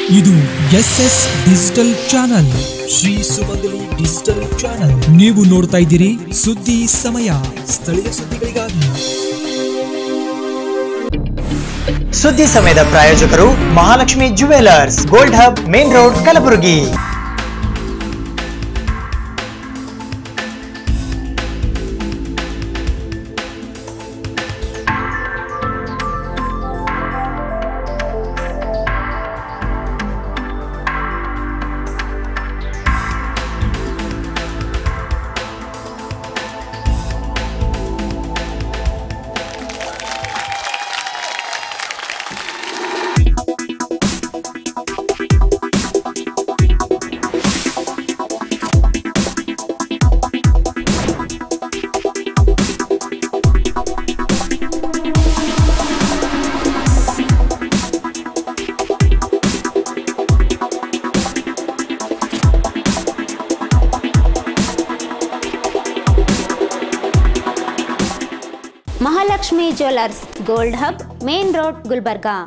ಇದು S S digital channel Shri Sumangali digital channel ನೀವು ನೋಡ್ತಾ ಇದ್ದೀರಿ ಸುದ್ದಿ ಸಮಯ ಸ್ಥಳೀಯ ಸುದ್ದಿಗಳಿಗಾಗಿ ಸುದ್ದಿ ಸಮಯದ ಪ್ರಾಯೋಜಕರು Mahalakshmi jewellers gold hub main road Kalaburagi Mahalakshmi jewellers gold hub main road Gulbarga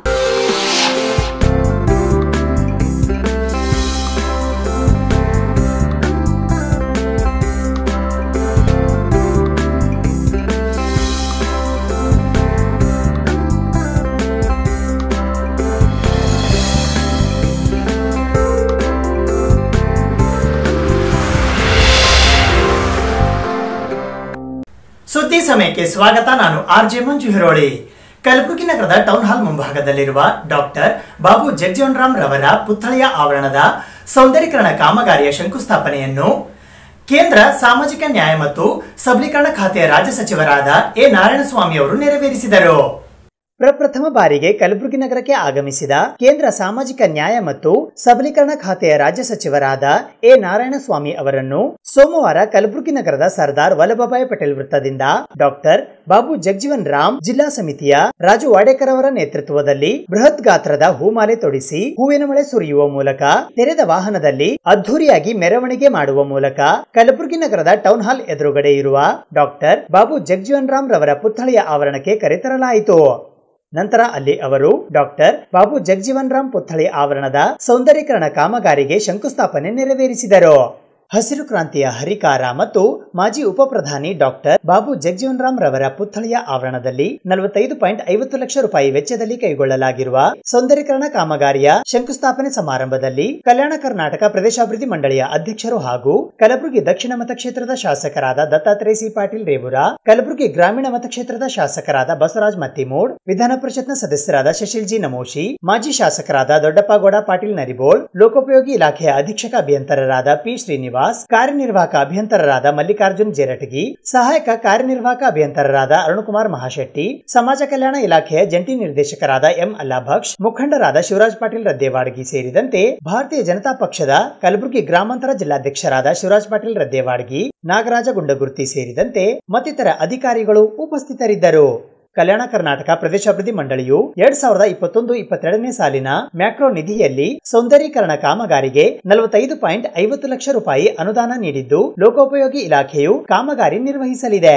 ಸುದ್ದಿ ಸಮಯಕ್ಕೆ ಸ್ವಾಗತ ನಾನು ಆರ್ ಜೆ ಮಂಜು ಹಿರೋಳಿ ಕಲಬುರಗಿ ನಗರದ ಟೌನ್ ಹಾಲ್ ಮುಂಭಾಗದಲ್ಲಿರುವ ಡಾಕ್ಟರ್ ಬಾಬು ಜಗಜೀವನ್ ರಾಮ್ ರವರ ಪುತ್ಥಳಿಯ ಆವರಣದ ಸೌಂದರ್ಯೀಕರಣ ಕಾಮಗಾರಿಯ ಶಂಕುಸ್ಥಾಪನೆಯನ್ನು ಕೇಂದ್ರ ಸಾಮಾಜಿಕ ನ್ಯಾಯ ಮತ್ತು ಸಬಲೀಕರಣ ಖಾತೆಯ ರಾಜ್ಯ ಸಚಿವರಾದ ಎ ನಾರಾಯಣಸ್ವಾಮಿ ಅವರು ನೆರವೇರಿಸಿದರು ಪ್ರಪ್ರಥಮ ಬಾರಿಗೆ ಕಲಬುರಗಿ ನಗರಕ್ಕೆ ಆಗಮಿಸಿದ ಕೇಂದ್ರ ಸಾಮಾಜಿಕ ನ್ಯಾಯ ಮತ್ತು ಸಬಲೀಕರಣ ಖಾತೆಯ ರಾಜ್ಯ ಸಚಿವರಾದ ಎ ನಾರಾಯಣಸ್ವಾಮಿ ಅವರನ್ನು ಸೋಮವಾರ ಕಲಬುರಗಿ ನಗರದ ಸರ್ದಾರ್ ವಲ್ಲಭಭಾಯಿ ಪಟೇಲ್ ವೃತ್ತದಿಂದ ಡಾಕ್ಟರ್ ಬಾಬು ಜಗಜೀವನ್ ರಾಮ್ ಜಿಲ್ಲಾ ಸಮಿತಿಯ ರಾಜು ವಾಡೇಕರ್ ಅವರ ನೇತೃತ್ವದಲ್ಲಿ ಬೃಹತ್ ಗಾತ್ರದ ಹೂಮಾಲೆ ತೊಡಿಸಿ ಹೂವಿನ ಮಳೆ ಸುರಿಯುವ ಮೂಲಕ ತೆರೆದ ವಾಹನದಲ್ಲಿ ಅದ್ದೂರಿಯಾಗಿ ಮೆರವಣಿಗೆ ಮಾಡುವ ಮೂಲಕ ಕಲಬುರಗಿ ನಗರದ ಟೌನ್ ಹಾಲ್ ಎದುರುಗಡೆ ಇರುವ ಡಾಕ್ಟರ್ ಬಾಬು ಜಗಜೀವನ್ ರಾಮ್ ರವರ ಪುತ್ಥಳಿಯ ಆವರಣಕ್ಕೆ ಕರೆತರಲಾಯಿತು ನಂತರ ಅಲ್ಲಿ ಅವರು ಡಾಕ್ಟರ್ ಬಾಬು ಜಗಜೀವನ್ ರಾಮ್ ಪುತ್ಥಳಿ ಆವರಣದ ಸೌಂದರ್ಯೀಕರಣ ಕಾಮಗಾರಿಗೆ ಶಂಕುಸ್ಥಾಪನೆ ನೆರವೇರಿಸಿದರು ಹಸಿರು ಕ್ರಾಂತಿಯ ಹರಿಕಾರ ಮತ್ತು ಮಾಜಿ ಉಪ ಪ್ರಧಾನಿ ಡಾಕ್ಟರ್ ಬಾಬು ಜಗಜೀವನ್ ರಾಮ್ ರವರ ಪುತ್ಥಳಿಯ ಆವರಣದಲ್ಲಿ ನಲವತ್ತೈದು ಪಾಯಿಂಟ್ ಐವತ್ತು ಲಕ್ಷ ರೂಪಾಯಿ ವೆಚ್ಚದಲ್ಲಿ ಕೈಗೊಳ್ಳಲಾಗಿರುವ ಸೌಂದರ್ಯೀಕರಣ ಕಾಮಗಾರಿಯ ಶಂಕುಸ್ಥಾಪನೆ ಸಮಾರಂಭದಲ್ಲಿ ಕಲ್ಯಾಣ ಕರ್ನಾಟಕ ಪ್ರದೇಶಾಭಿವೃದ್ಧಿ ಮಂಡಳಿಯ ಅಧ್ಯಕ್ಷರು ಹಾಗೂ ಕಲಬುರಗಿ ದಕ್ಷಿಣ ಮತಕ್ಷೇತ್ರದ ಶಾಸಕರಾದ ದತ್ತಾತ್ರೇಯ ಸಿ ಪಾಟೀಲ್ ರೇವೂರ ಕಲಬುರಗಿ ಗ್ರಾಮೀಣ ಮತಕ್ಷೇತ್ರದ ಶಾಸಕರಾದ ಬಸವರಾಜ್ ಮತ್ತಿಮೂಡ್ ವಿಧಾನ ಪರಿಷತ್ನ ಸದಸ್ಯರಾದ ಶಶಿಲ್ ಜಿ ನಮೋಶಿ ಮಾಜಿ ಶಾಸಕರಾದ ದೊಡ್ಡಪ್ಪಗೌಡ ಪಾಟೀಲ್ ನರಿಬೋಳ್ ಲೋಕೋಪಯೋಗಿ ಇಲಾಖೆಯ ಅಧೀಕ್ಷಕ ಅಭಿಯಂತರರಾದ ಪಿ ಶ್ರೀನಿವಾಸ್ ಕಾರ್ಯನಿರ್ವಾಹಕ ಅಭಿಯಂತರರಾದ ಮಲ್ಲಿಕಾರ್ಜುನ್ ಜೇರಟಗಿ ಸಹಾಯಕ ಕಾರ್ಯನಿರ್ವಾಹಕ ಅಭಿಯಂತರರಾದ ಅರುಣಕುಮಾರ್ ಮಹಾಶೆಟ್ಟಿ ಸಮಾಜ ಕಲ್ಯಾಣ ಇಲಾಖೆಯ ಜಂಟಿ ನಿರ್ದೇಶಕರಾದ ಎಂ ಅಲ್ಲಾಭಕ್ಷ್ ಮುಖಂಡರಾದ ಶಿವರಾಜ್ ಪಾಟೀಲ್ ರದ್ದೇವಾಡಗಿ ಸೇರಿದಂತೆ ಭಾರತೀಯ ಜನತಾ ಪಕ್ಷದ ಕಲಬುರಗಿ ಗ್ರಾಮಾಂತರ ಜಿಲ್ಲಾಧ್ಯಕ್ಷರಾದ ಶಿವರಾಜ್ ಪಾಟೀಲ್ ರದ್ದೇವಾಡಗಿ ನಾಗರಾಜ ಗುಂಡಗುರ್ತಿ ಸೇರಿದಂತೆ ಮತ್ತಿತರ ಅಧಿಕಾರಿಗಳು ಉಪಸ್ಥಿತರಿದ್ದರು ಕಲ್ಯಾಣ ಕರ್ನಾಟಕ ಪ್ರದೇಶಾಭಿವೃದ್ಧಿ ಮಂಡಳಿಯು ಎರಡ್ ಸಾವಿರದ ಇಪ್ಪತ್ತೊಂದು ಇಪ್ಪತ್ತೆರಡನೇ ಸಾಲಿನ ಮ್ಯಾಕ್ರೋ ನಿಧಿಯಲ್ಲಿ ಸೌಂದರ್ಯೀಕರಣ ಕಾಮಗಾರಿಗೆ ನಲವತ್ತೈದು ಪಾಯಿಂಟ್ ಐವತ್ತು ಲಕ್ಷ ರೂಪಾಯಿ ಅನುದಾನ ನೀಡಿದ್ದು ಲೋಕೋಪಯೋಗಿ ಇಲಾಖೆಯು ಕಾಮಗಾರಿ ನಿರ್ವಹಿಸಲಿದೆ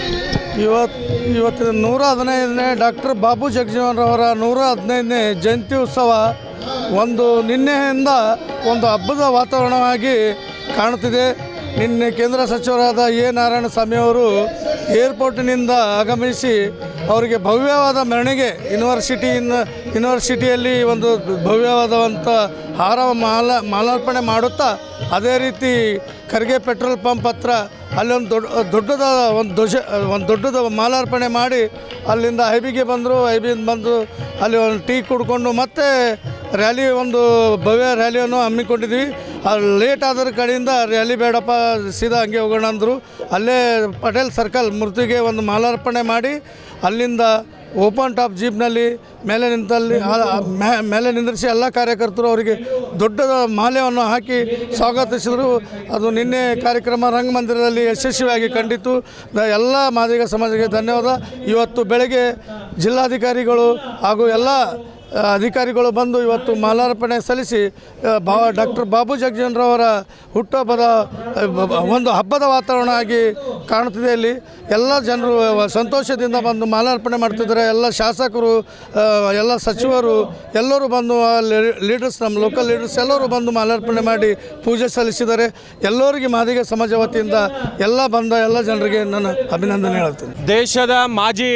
ಇವತ್ತು ಇವತ್ತಿನ ನೂರ ಹದಿನೈದನೇ ಡಾಕ್ಟರ್ ಬಾಬು ಜಗಜೀವನರವರ ನೂರ ಹದಿನೈದನೇ ಜಯಂತಿ ಉತ್ಸವ ಒಂದು ನಿನ್ನೆಯಿಂದ ಒಂದು ಹಬ್ಬದ ವಾತಾವರಣವಾಗಿ ಕಾಣುತ್ತಿದೆ ನಿನ್ನೆ ಕೇಂದ್ರ ಸಚಿವರಾದ ಎ ನಾರಾಯಣಸ್ವಾಮಿ ಅವರು ಏರ್ಪೋರ್ಟಿನಿಂದ ಆಗಮಿಸಿ ಅವರಿಗೆ ಭವ್ಯವಾದ ಮೆರವಣಿಗೆ ಯೂನಿವರ್ಸಿಟಿಯಿಂದ ಯೂನಿವರ್ಸಿಟಿಯಲ್ಲಿ ಒಂದು ಭವ್ಯವಾದಂಥ ಹಾರ ಮಾಲ ಮಾಲಾರ್ಪಣೆ ಮಾಡುತ್ತಾ ಅದೇ ರೀತಿ ಖರ್ಗೆ ಪೆಟ್ರೋಲ್ ಪಂಪ್ ಹತ್ರ ಅಲ್ಲೊಂದು ದೊಡ್ಡ ದೊಡ್ಡದ ಒಂದು ಧ್ವಜ ಒಂದು ದೊಡ್ಡದ ಮಾಲಾರ್ಪಣೆ ಮಾಡಿ ಅಲ್ಲಿಂದ ಐಬಿಗೆ ಬಂದರು ಐಬಿಯಿಂದ ಬಂದು ಅಲ್ಲಿ ಒಂದು ಟೀ ಕುಡ್ಕೊಂಡು ಮತ್ತೆ ರ್ಯಾಲಿ ಒಂದು ಭವ್ಯ ರ್ಯಾಲಿಯನ್ನು ಹಮ್ಮಿಕೊಂಡಿದ್ವಿ ಅಲ್ಲಿ ಲೇಟ್ ಆದ್ರ ಕಡೆಯಿಂದ ರ್ಯಾಲಿ ಬೇಡಪ್ಪ ಸೀದಾ ಹಂಗೆ ಹೋಗೋಣ ಅಂದರು ಅಲ್ಲೇ ಪಟೇಲ್ ಸರ್ಕಲ್ ಮೂರ್ತಿಗೆ ಒಂದು ಮಾಲಾರ್ಪಣೆ ಮಾಡಿ ಅಲ್ಲಿಂದ ಓಪನ್ ಟಾಪ್ ಜೀಪ್ನಲ್ಲಿ ಮೇಲೆ ನಿಂತಲ್ಲಿ ಆ- ಆ ಮೇ- ಮೇಲೆ ನಿಂದಿರಿಸಿ ಎಲ್ಲ ಕಾರ್ಯಕರ್ತರು ಅವರಿಗೆ ದೊಡ್ಡದ ಮಾಲೆಯನ್ನು ಹಾಕಿ ಸ್ವಾಗತಿಸಿದರು ಅದು ನಿನ್ನೆ ಕಾರ್ಯಕ್ರಮ ರಂಗಮಂದಿರದಲ್ಲಿ ಯಶಸ್ವಿಯಾಗಿ ಕಂಡಿತು ದ- ಎಲ್ಲ ಮಾದಿಗ ಸಮಾಜಕ್ಕೆ ಧನ್ಯವಾದ ಇವತ್ತು ಬೆಳಗ್ಗೆ ಜಿಲ್ಲಾಧಿಕಾರಿಗಳು ಹಾಗೂ ಎಲ್ಲ ಆ, ಅಧಿಕಾರಿಗಳು ಬಂದು ಇವತ್ತು ಮಾಲಾರ್ಪಣೆ ಸಲ್ಲಿಸಿ ಆ, ಬಾ ಡಾಕ್ಟರ್ ಬಾಬು ಜಗಜೀವನರವರ ಹುಟ್ಟುಹಬ್ಬದ ಆ, ಬ- ಬ- ಒಂದು ಹಬ್ಬದ ವಾತಾವರಣ ಆಗಿ ಕಾಣುತ್ತಿದೆ ಇಲ್ಲಿ ಎಲ್ಲ ಜನರು ಸಂತೋಷದಿಂದ ಬಂದು ಮಾಲಾರ್ಪಣೆ ಮಾಡ್ತಿದ್ದಾರೆ ಎಲ್ಲ ಶಾಸಕರು ಆ, ಎಲ್ಲ ಸಚಿವರು ಎಲ್ಲರೂ ಬಂದು ಲೀಡರ್ಸ್ ನಮ್ಮ ಲೋಕಲ್ ಲೀಡರ್ಸ್ ಎಲ್ಲರೂ ಬಂದು ಮಾಲಾರ್ಪಣೆ ಮಾಡಿ ಪೂಜೆ ಸಲ್ಲಿಸಿದ್ದಾರೆ ಎಲ್ಲರಿಗೆ ಮಾದಿಗೆ ಸಮಾಜ ವತಿಯಿಂದ ಎಲ್ಲ ಬಂದ ಎಲ್ಲ ಜನರಿಗೆ ನಾನು ಅಭಿನಂದನೆ ಹೇಳ್ತೀನಿ ದೇಶದ ಮಾಜಿ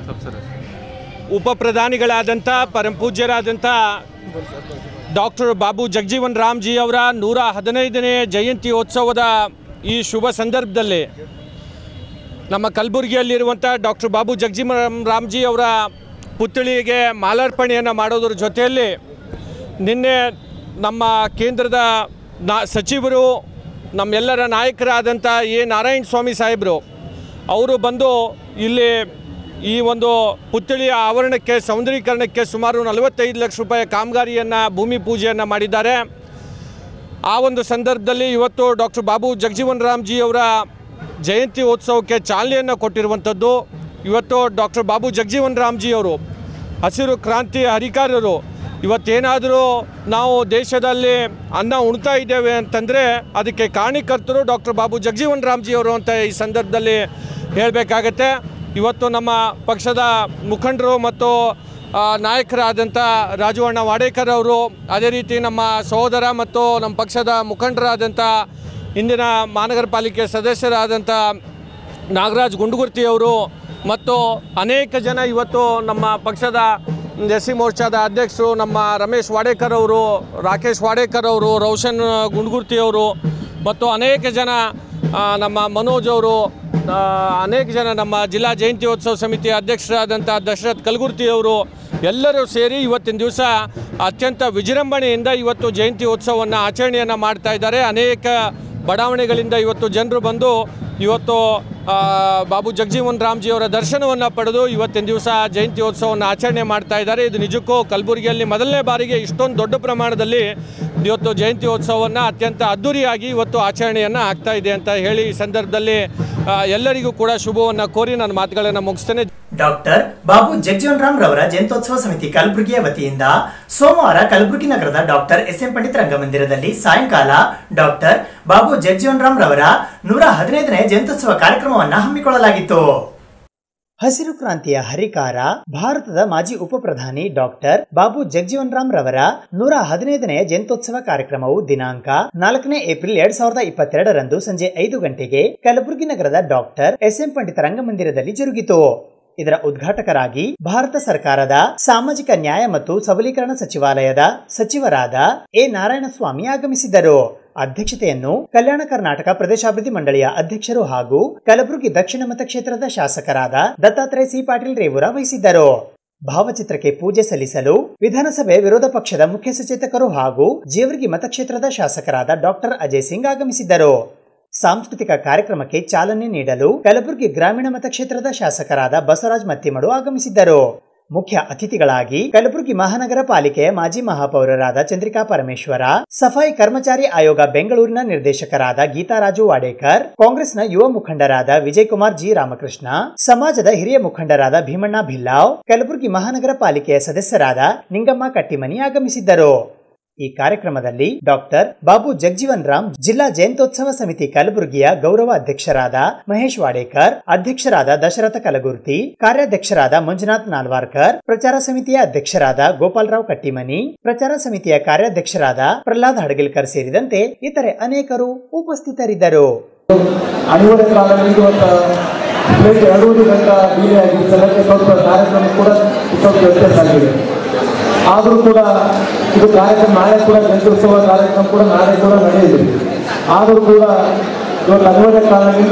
ಉಪ ಪ್ರಧಾನಿಗಳಾದಂಥ ಪರಮಪೂಜ್ಯರಾದಂಥ ಡಾಕ್ಟರ್ ಬಾಬು ಜಗಜೀವನ್ ರಾಮ್ಜಿ ಅವರ ನೂರ ಹದಿನೈದನೇ ಜಯಂತ್ಯೋತ್ಸವದ ಈ ಶುಭ ಸಂದರ್ಭದಲ್ಲಿ ನಮ್ಮ ಕಲಬುರಗಿಯಲ್ಲಿರುವಂಥ ಡಾಕ್ಟರ್ ಬಾಬು ಜಗಜೀವನ್ ರಾಮ್ಜಿ ಅವರ ಪುತ್ಥಳಿಗೆ ಮಾಲಾರ್ಪಣೆಯನ್ನು ಮಾಡೋದ್ರ ಜೊತೆಯಲ್ಲಿ ನಿನ್ನೆ ನಮ್ಮ ಕೇಂದ್ರದ ನಾ ಸಚಿವರು ನಮ್ಮೆಲ್ಲರ ನಾಯಕರಾದಂಥ ಎ ನಾರಾಯಣ ಸ್ವಾಮಿ ಸಾಹೇಬರು ಅವರು ಬಂದು ಇಲ್ಲಿ ಈ ಒಂದು ಪುತ್ಥಳಿಯ ಆವರಣಕ್ಕೆ ಸೌಂದರೀಕರಣಕ್ಕೆ ಸುಮಾರು ನಲವತ್ತೈದು ಲಕ್ಷ ರೂಪಾಯಿ ಕಾಮಗಾರಿಯನ್ನು ಭೂಮಿ ಪೂಜೆಯನ್ನು ಮಾಡಿದ್ದಾರೆ ಆ ಒಂದು ಸಂದರ್ಭದಲ್ಲಿ ಇವತ್ತು ಡಾಕ್ಟರ್ ಬಾಬು ಜಗಜೀವನ್ ರಾಮ್ಜಿ ಅವರ ಜಯಂತಿ ಉತ್ಸವಕ್ಕೆ ಚಾಲನೆಯನ್ನು ಕೊಟ್ಟಿರುವಂಥದ್ದು ಇವತ್ತು ಡಾಕ್ಟರ್ ಬಾಬು ಜಗಜೀವನ್ ರಾಮ್ಜಿ ಅವರು ಹಸಿರು ಕ್ರಾಂತಿ ಹರಿಕಾರರು ಇವತ್ತೇನಾದರೂ ನಾವು ದೇಶದಲ್ಲಿ ಅನ್ನ ಉಣ್ತಾ ಇದ್ದೇವೆ ಅಂತಂದರೆ ಅದಕ್ಕೆ ಕಾರಣೀಕರ್ತರು ಡಾಕ್ಟರ್ ಬಾಬು ಜಗಜೀವನ್ ರಾಮ್ಜಿ ಅವರು ಅಂತ ಈ ಸಂದರ್ಭದಲ್ಲಿ ಹೇಳಬೇಕಾಗತ್ತೆ ಇವತ್ತು ನಮ್ಮ ಪಕ್ಷದ ಮುಖಂಡರು ಮತ್ತು ಆ, ನಾಯಕರಾದಂಥ ರಾಜವಣ್ಣ ವಾಡೇಕರ್ ಅವರು ಅದೇ ರೀತಿ ನಮ್ಮ ಸಹೋದರ ಮತ್ತು ನಮ್ಮ ಪಕ್ಷದ ಮುಖಂಡರಾದಂಥ ಇಂದಿನ ಮಹಾನಗರ ಪಾಲಿಕೆ ಸದಸ್ಯರಾದಂಥ ನಾಗರಾಜ್ ಗುಂಡುಗುರ್ತಿ ಅವರು ಮತ್ತು ಅನೇಕ ಜನ ಇವತ್ತು ನಮ್ಮ ಪಕ್ಷದ ಎಸ್ ಸಿ ಮೋರ್ಚಾದ ಅಧ್ಯಕ್ಷರು ನಮ್ಮ ರಮೇಶ್ ವಾಡೇಕರ್ ಅವರು ರಾಕೇಶ್ ವಾಡೇಕರ್ ಅವರು ರೋಷನ್ ಗುಂಡುಗುರ್ತಿ ಅವರು ಮತ್ತು ಅನೇಕ ಜನ ಆ, ನಮ್ಮ ಮನೋಜ್ ಅವರು ಆ, ಅನೇಕ ಜನ ನಮ್ಮ ಜಿಲ್ಲಾ ಜಯಂತ್ಯೋತ್ಸವ ಸಮಿತಿ ಅಧ್ಯಕ್ಷರಾದಂಥ ದಶರಥ್ ಕಲಗುರ್ತಿ ಅವರು ಎಲ್ಲರೂ ಸೇರಿ ಇವತ್ತಿನ ದಿವಸ ಅತ್ಯಂತ ವಿಜೃಂಭಣೆಯಿಂದ ಇವತ್ತು ಜಯಂತಿ ಉತ್ಸವವನ್ನು ಆಚರಣೆಯನ್ನು ಮಾಡ್ತಾ ಇದ್ದಾರೆ ಅನೇಕ ಬಡಾವಣೆಗಳಿಂದ ಇವತ್ತು ಜನರು ಬಂದು ಇವತ್ತು ಆ, ಬಾಬು ಜಗಜೀವನ್ ರಾಮ್ಜಿ ಅವರ ದರ್ಶನವನ್ನು ಪಡೆದು ಇವತ್ತಿನ ದಿವಸ ಜಯಂತಿ ಉತ್ಸವವನ್ನು ಆಚರಣೆ ಮಾಡ್ತಾ ಇದ್ದಾರೆ ಇದು ನಿಜಕ್ಕೂ ಕಲಬುರಗಿಯಲ್ಲಿ ಮೊದಲನೇ ಬಾರಿಗೆ ಇಷ್ಟೊಂದು ದೊಡ್ಡ ಪ್ರಮಾಣದಲ್ಲಿ ಇವತ್ತು ಜಯಂತಿ ಉತ್ಸವವನ್ನು ಅತ್ಯಂತ ಅದ್ಧೂರಿಯಾಗಿ ಇವತ್ತು ಆಚರಣೆಯನ್ನು ಆಗ್ತಾ ಇದೆ ಅಂತ ಹೇಳಿ ಈ ಸಂದರ್ಭದಲ್ಲಿ ಆ, ಎಲ್ಲರಿಗೂ ಕೂಡ ಶುಭವನ್ನು ಕೋರಿ ನನ್ನ ಮಾತುಗಳನ್ನು ಮುಗಿಸ್ತೇನೆ ಡಾಕ್ಟರ್ ಬಾಬು ಜಗಜೀವನ್ ರಾಮ್ ರವರ ಜಯಂತ್ಯೋತ್ಸವ ಸಮಿತಿ ಕಲಬುರಗಿಯ ವತಿಯಿಂದ ಸೋಮವಾರ ಕಲಬುರಗಿ ನಗರದ ಡಾಕ್ಟರ್ ಎಸ್ ಎಂ ಪಂಡಿತ್ ರಂಗಮಂದಿರದಲ್ಲಿ ಸಾಯಂಕಾಲ ಡಾಕ್ಟರ್ ಬಾಬು ಜಗಜೀವನ್ ರಾಮ್ ರವರ ನೂರ ಹದಿನೈದನೇ ಜಯಂತ್ಯೋತ್ಸವ ಕಾರ್ಯಕ್ರಮವನ್ನ ಹಮ್ಮಿಕೊಳ್ಳಲಾಗಿತ್ತು ಹಸಿರು ಕ್ರಾಂತಿಯ ಹರಿಕಾರ ಭಾರತದ ಮಾಜಿ ಉಪ ಪ್ರಧಾನಿ ಡಾಕ್ಟರ್ ಬಾಬು ಜಗಜೀವನ್ ರಾಮ್ ರವರ ನೂರ ಹದಿನೈದನೇ ಜಯಂತ್ಯೋತ್ಸವ ಕಾರ್ಯಕ್ರಮವು ದಿನಾಂಕ ನಾಲ್ಕನೇ ಏಪ್ರಿಲ್ ಎರಡ್ ಸಾವಿರದ ಇಪ್ಪತ್ತೆರಡರಂದು ಸಂಜೆ ಐದು ಗಂಟೆಗೆ ಕಲಬುರಗಿ ನಗರದ ಡಾಕ್ಟರ್ ಎಸ್ ಎಂ ಪಂಡಿತ ರಂಗಮಂದಿರದಲ್ಲಿ ಜರುಗಿತು ಇದರ ಉದ್ಘಾಟಕರಾಗಿ ಭಾರತ ಸರ್ಕಾರದ ಸಾಮಾಜಿಕ ನ್ಯಾಯ ಮತ್ತು ಸಬಲೀಕರಣ ಸಚಿವಾಲಯದ ಸಚಿವರಾದ ಎ ನಾರಾಯಣಸ್ವಾಮಿ ಆಗಮಿಸಿದ್ದರು ಅಧ್ಯಕ್ಷತೆಯನ್ನು ಕಲ್ಯಾಣ ಕರ್ನಾಟಕ ಪ್ರದೇಶಾಭಿವೃದ್ಧಿ ಮಂಡಳಿಯ ಅಧ್ಯಕ್ಷರು ಹಾಗೂ ಕಲಬುರಗಿ ದಕ್ಷಿಣ ಮತಕ್ಷೇತ್ರದ ಶಾಸಕರಾದ ದತ್ತಾತ್ರೇಯ ಸಿ ಪಾಟೀಲ್ ರೇವೂರ ವಹಿಸಿದ್ದರು ಭಾವಚಿತ್ರಕ್ಕೆ ಪೂಜೆ ಸಲ್ಲಿಸಲು ವಿಧಾನಸಭೆ ವಿರೋಧ ಪಕ್ಷದ ಮುಖ್ಯ ಸಚೇತಕರು ಹಾಗೂ ಜೇವರ್ಗಿ ಮತಕ್ಷೇತ್ರದ ಶಾಸಕರಾದ ಡಾಕ್ಟರ್ ಅಜಯ್ ಸಿಂಗ್ ಆಗಮಿಸಿದ್ದರು ಸಾಂಸ್ಕೃತಿಕ ಕಾರ್ಯಕ್ರಮಕ್ಕೆ ಚಾಲನೆ ನೀಡಲು ಕಲಬುರಗಿ ಗ್ರಾಮೀಣ ಮತಕ್ಷೇತ್ರದ ಶಾಸಕರಾದ ಬಸವರಾಜ್ ಮತ್ತಿಮಡು ಆಗಮಿಸಿದ್ದರು ಮುಖ್ಯ ಅತಿಥಿಗಳಾಗಿ ಕಲಬುರಗಿ ಮಹಾನಗರ ಪಾಲಿಕೆಯ ಮಾಜಿ ಮಹಾಪೌರರಾದ ಚಂದ್ರಿಕಾ ಪರಮೇಶ್ವರ ಸಫಾಯಿ ಕರ್ಮಚಾರಿ ಆಯೋಗ ಬೆಂಗಳೂರಿನ ನಿರ್ದೇಶಕರಾದ ಗೀತಾರಾಜು ವಾಡೇಕರ್ ಕಾಂಗ್ರೆಸ್ನ ಯುವ ಮುಖಂಡರಾದ ವಿಜಯ್ ಕುಮಾರ್ ಜಿ ರಾಮಕೃಷ್ಣ ಸಮಾಜದ ಹಿರಿಯ ಮುಖಂಡರಾದ ಭೀಮಣ್ಣ ಭಿಲ್ಲಾವ್ ಕಲಬುರಗಿ ಮಹಾನಗರ ಪಾಲಿಕೆಯ ಸದಸ್ಯರಾದ ನಿಂಗಮ್ಮ ಕಟ್ಟಿಮನಿ ಆಗಮಿಸಿದ್ದರು ಈ ಕಾರ್ಯಕ್ರಮದಲ್ಲಿ ಡಾಕ್ಟರ್ ಬಾಬು ಜಗಜೀವನ್ ರಾಮ್ ಜಿಲ್ಲಾ ಜಯಂತ್ಯೋತ್ಸವ ಸಮಿತಿ ಕಲಬುರಗಿಯ ಗೌರವ ಅಧ್ಯಕ್ಷರಾದ ಮಹೇಶ್ ವಾಡೇಕರ್ ಅಧ್ಯಕ್ಷರಾದ ದಶರಥ ಕಲಗುರ್ತಿ ಕಾರ್ಯಾಧ್ಯಕ್ಷರಾದ ಮಂಜುನಾಥ್ ನಾಲ್ವಾರ್ಕರ್ ಪ್ರಚಾರ ಸಮಿತಿಯ ಅಧ್ಯಕ್ಷರಾದ ಗೋಪಾಲರಾವ್ ಕಟ್ಟಿಮನಿ ಪ್ರಚಾರ ಸಮಿತಿಯ ಕಾರ್ಯಾಧ್ಯಕ್ಷರಾದ ಪ್ರಹ್ಲಾದ್ ಹಡಗಿಲ್ಕರ್ ಸೇರಿದಂತೆ ಇತರೆ ಅನೇಕರು ಉಪಸ್ಥಿತರಿದ್ದರು ಅನಿವಾರ್ಯ ಕಾರಣದಿಂದ ಇವತ್ತು ಪ್ಲೇಟ್ ಎರಡೂವರೆ ಗಂಟೆ ಡಿಲೇ ಆಗಿ ಸಲಕ್ಕೆ ಸ್ವಲ್ಪ ಕಾರ್ಯಕ್ರಮ ಕೂಡ ಸ್ವಲ್ಪ ವ್ಯತ್ಯಾಸ ಆಗಿದೆ ಆದರೂ ಕೂಡ ಇದು ಕಾರ್ಯಕ್ರಮ ನಾಳೆ ಕೂಡ ಜಯಂತ್ಯೋತ್ಸವ ಕಾರ್ಯಕ್ರಮ ಕೂಡ ನಾಳೆ ಕೂಡ ನಡೆಯಿದೆ ಆದರೂ ಕೂಡ ಇವತ್ತು ಅನಿವಾರ್ಯ ಕಾರಣದಿಂದ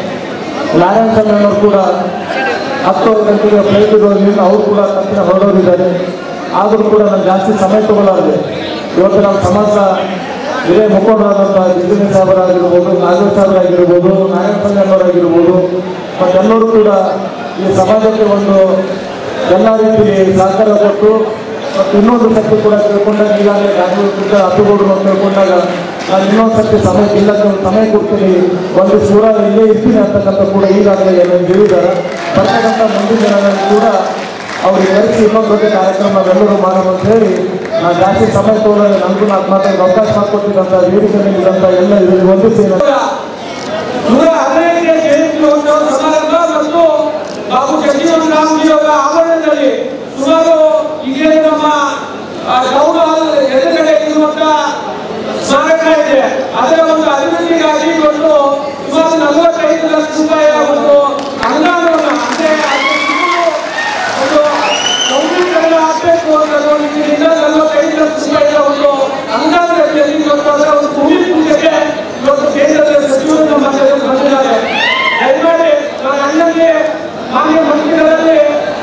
ನಾರಾಯಣ ಸ್ವಾಮಿಯವರು ಕೂಡ ಹತ್ತು ಗಂಟೆಗೆ ಫ್ಲೈಟ್ ಇರೋದ್ರಿಂದ ಅವರು ಕೂಡ ತಕ್ಷಣ ಹೊರಡೋರಿದ್ದಾರೆ ಆದರೂ ಕೂಡ ನಾನು ಜಾಸ್ತಿ ಸಮಯ ತಗೊಳ್ಳಾರ್ದೆ ಇವತ್ತು ನಮ್ಮ ಸಮಾಜ ಹಿರಿಯ ಮುಖಂಡರಾದಂಥ ಜಿಲ್ಲೆ ಸಾಹೇಬರಾಗಿರ್ಬೋದು ನಾಗೇಶ್ ಸಾಹೇಬರಾಗಿರ್ಬೋದು ನಾರಾಯಣ ಸ್ವಾಮಿಯವರಾಗಿರ್ಬೋದು ಮತ್ತೆಲ್ಲರೂ ಕೂಡ ಈ ಸಮಾಜಕ್ಕೆ ಒಂದು ಎಲ್ಲ ರೀತಿ ಸಹಕಾರ ಕೊಟ್ಟು ಮತ್ತು ಇನ್ನೊಂದು ಸರ್ತಿ ಕೂಡ ತಿಳ್ಕೊಂಡಾಗ ಈಗಾಗಲೇ ಗಾಂಧಿ ಹತ್ತುಗೌಡರು ಅಂತ ತಿಳ್ಕೊಂಡಾಗ ನಾನು ಇನ್ನೊಂದು ಸರ್ತಿ ಸಮಯ ಇಲ್ಲಕ್ಕೆ ಒಂದು ಸಮಯ ಕೊಡ್ತೀನಿ ಒಂದು ಸೂರ ಇಲ್ಲೇ ಇರ್ತೀನಿ ಅಂತಕ್ಕಂಥ ಕೂಡ ಈಗಾಗಲೇ ನನಗೆ ಹೇಳಿದ್ದಾರೆ ಬರ್ತಕ್ಕಂಥ ಮುಂದಿನ ದಿನಗಳಲ್ಲಿ ಕೂಡ ಅವ್ರಿಗೆ ಕರೆಸಿ ಇನ್ನೊಂದು ದೊಡ್ಡ ಕಾರ್ಯಕ್ರಮ ನಾವೆಲ್ಲರೂ ಮಾಡೋಣ ಅಂತ ಹೇಳಿ ನಾನು ಜಾಸ್ತಿ ಸಮಯ ತಗೊಂಡು ನನಗೂ ನಾಲ್ಕು ಮಾತಾಡಿ ಅವಕಾಶ ಮಾಡಿಕೊಟ್ಟಿದ್ದಂಥ ವೇದಿಕೆ ಇದ್ದಂಥ ಎಲ್ಲ ಇದರಲ್ಲಿ ವಂದಿಸಿ ನಾನು ನೂರ ಹದಿನೈದನೇ ಜಯಂತ್ಯೋತ್ಸವ ಸಮಾರಂಭ ಮತ್ತು ಬಾಬು ಜಗಜೀವನ್ ರಾಮ್ಜಿ ಅವರ ಆವರಣದಲ್ಲಿ ಸುಮಾರು ಇದೇ ನಮ್ಮ ಆ, ಟೌನ್ ಹಾಲ್ ಎದುರುಗಡೆ ಇರುವಂತಹ ಸ್ಮಾರಕ ಇದೆ ಅದರ ಒಂದು ಅಭಿವೃದ್ಧಿಗಾಗಿ ಇವತ್ತು ಸುಮಾರು ನಲವತ್ತೈದು ಲಕ್ಷ ರೂಪಾಯಿಯ ಒಂದು ಅನುದಾನವನ್ನು ಅಂದ್ರೆ ಅದಕ್ಕೆ ಸುಮಾರು ಒಂದು ಸೌಕರ್ಯಗಳನ್ನ ಹಾಕಬೇಕು ಅನ್ನೋದು ಇದರಿಂದ ನಲವತ್ತೈದು ಲಕ್ಷ ರೂಪಾಯಿಯ ಒಂದು ಅನುದಾನದಲ್ಲಿ ಇವತ್ತು ಅದರ ಒಂದು ಭೂಮಿ ಪೂಜೆಗೆ ಇವತ್ತು ಕೇಂದ್ರದ ಸಚಿವರು ನಮ್ಮ ಮಧ್ಯದಲ್ಲಿ ಬಂದಿದ್ದಾರೆ ದಯಮಾಡಿ ನಾನು ಅಣ್ಣನಿಗೆ ಮಾನ್ಯ ಮಂತ್ರಿಗಳಲ್ಲಿ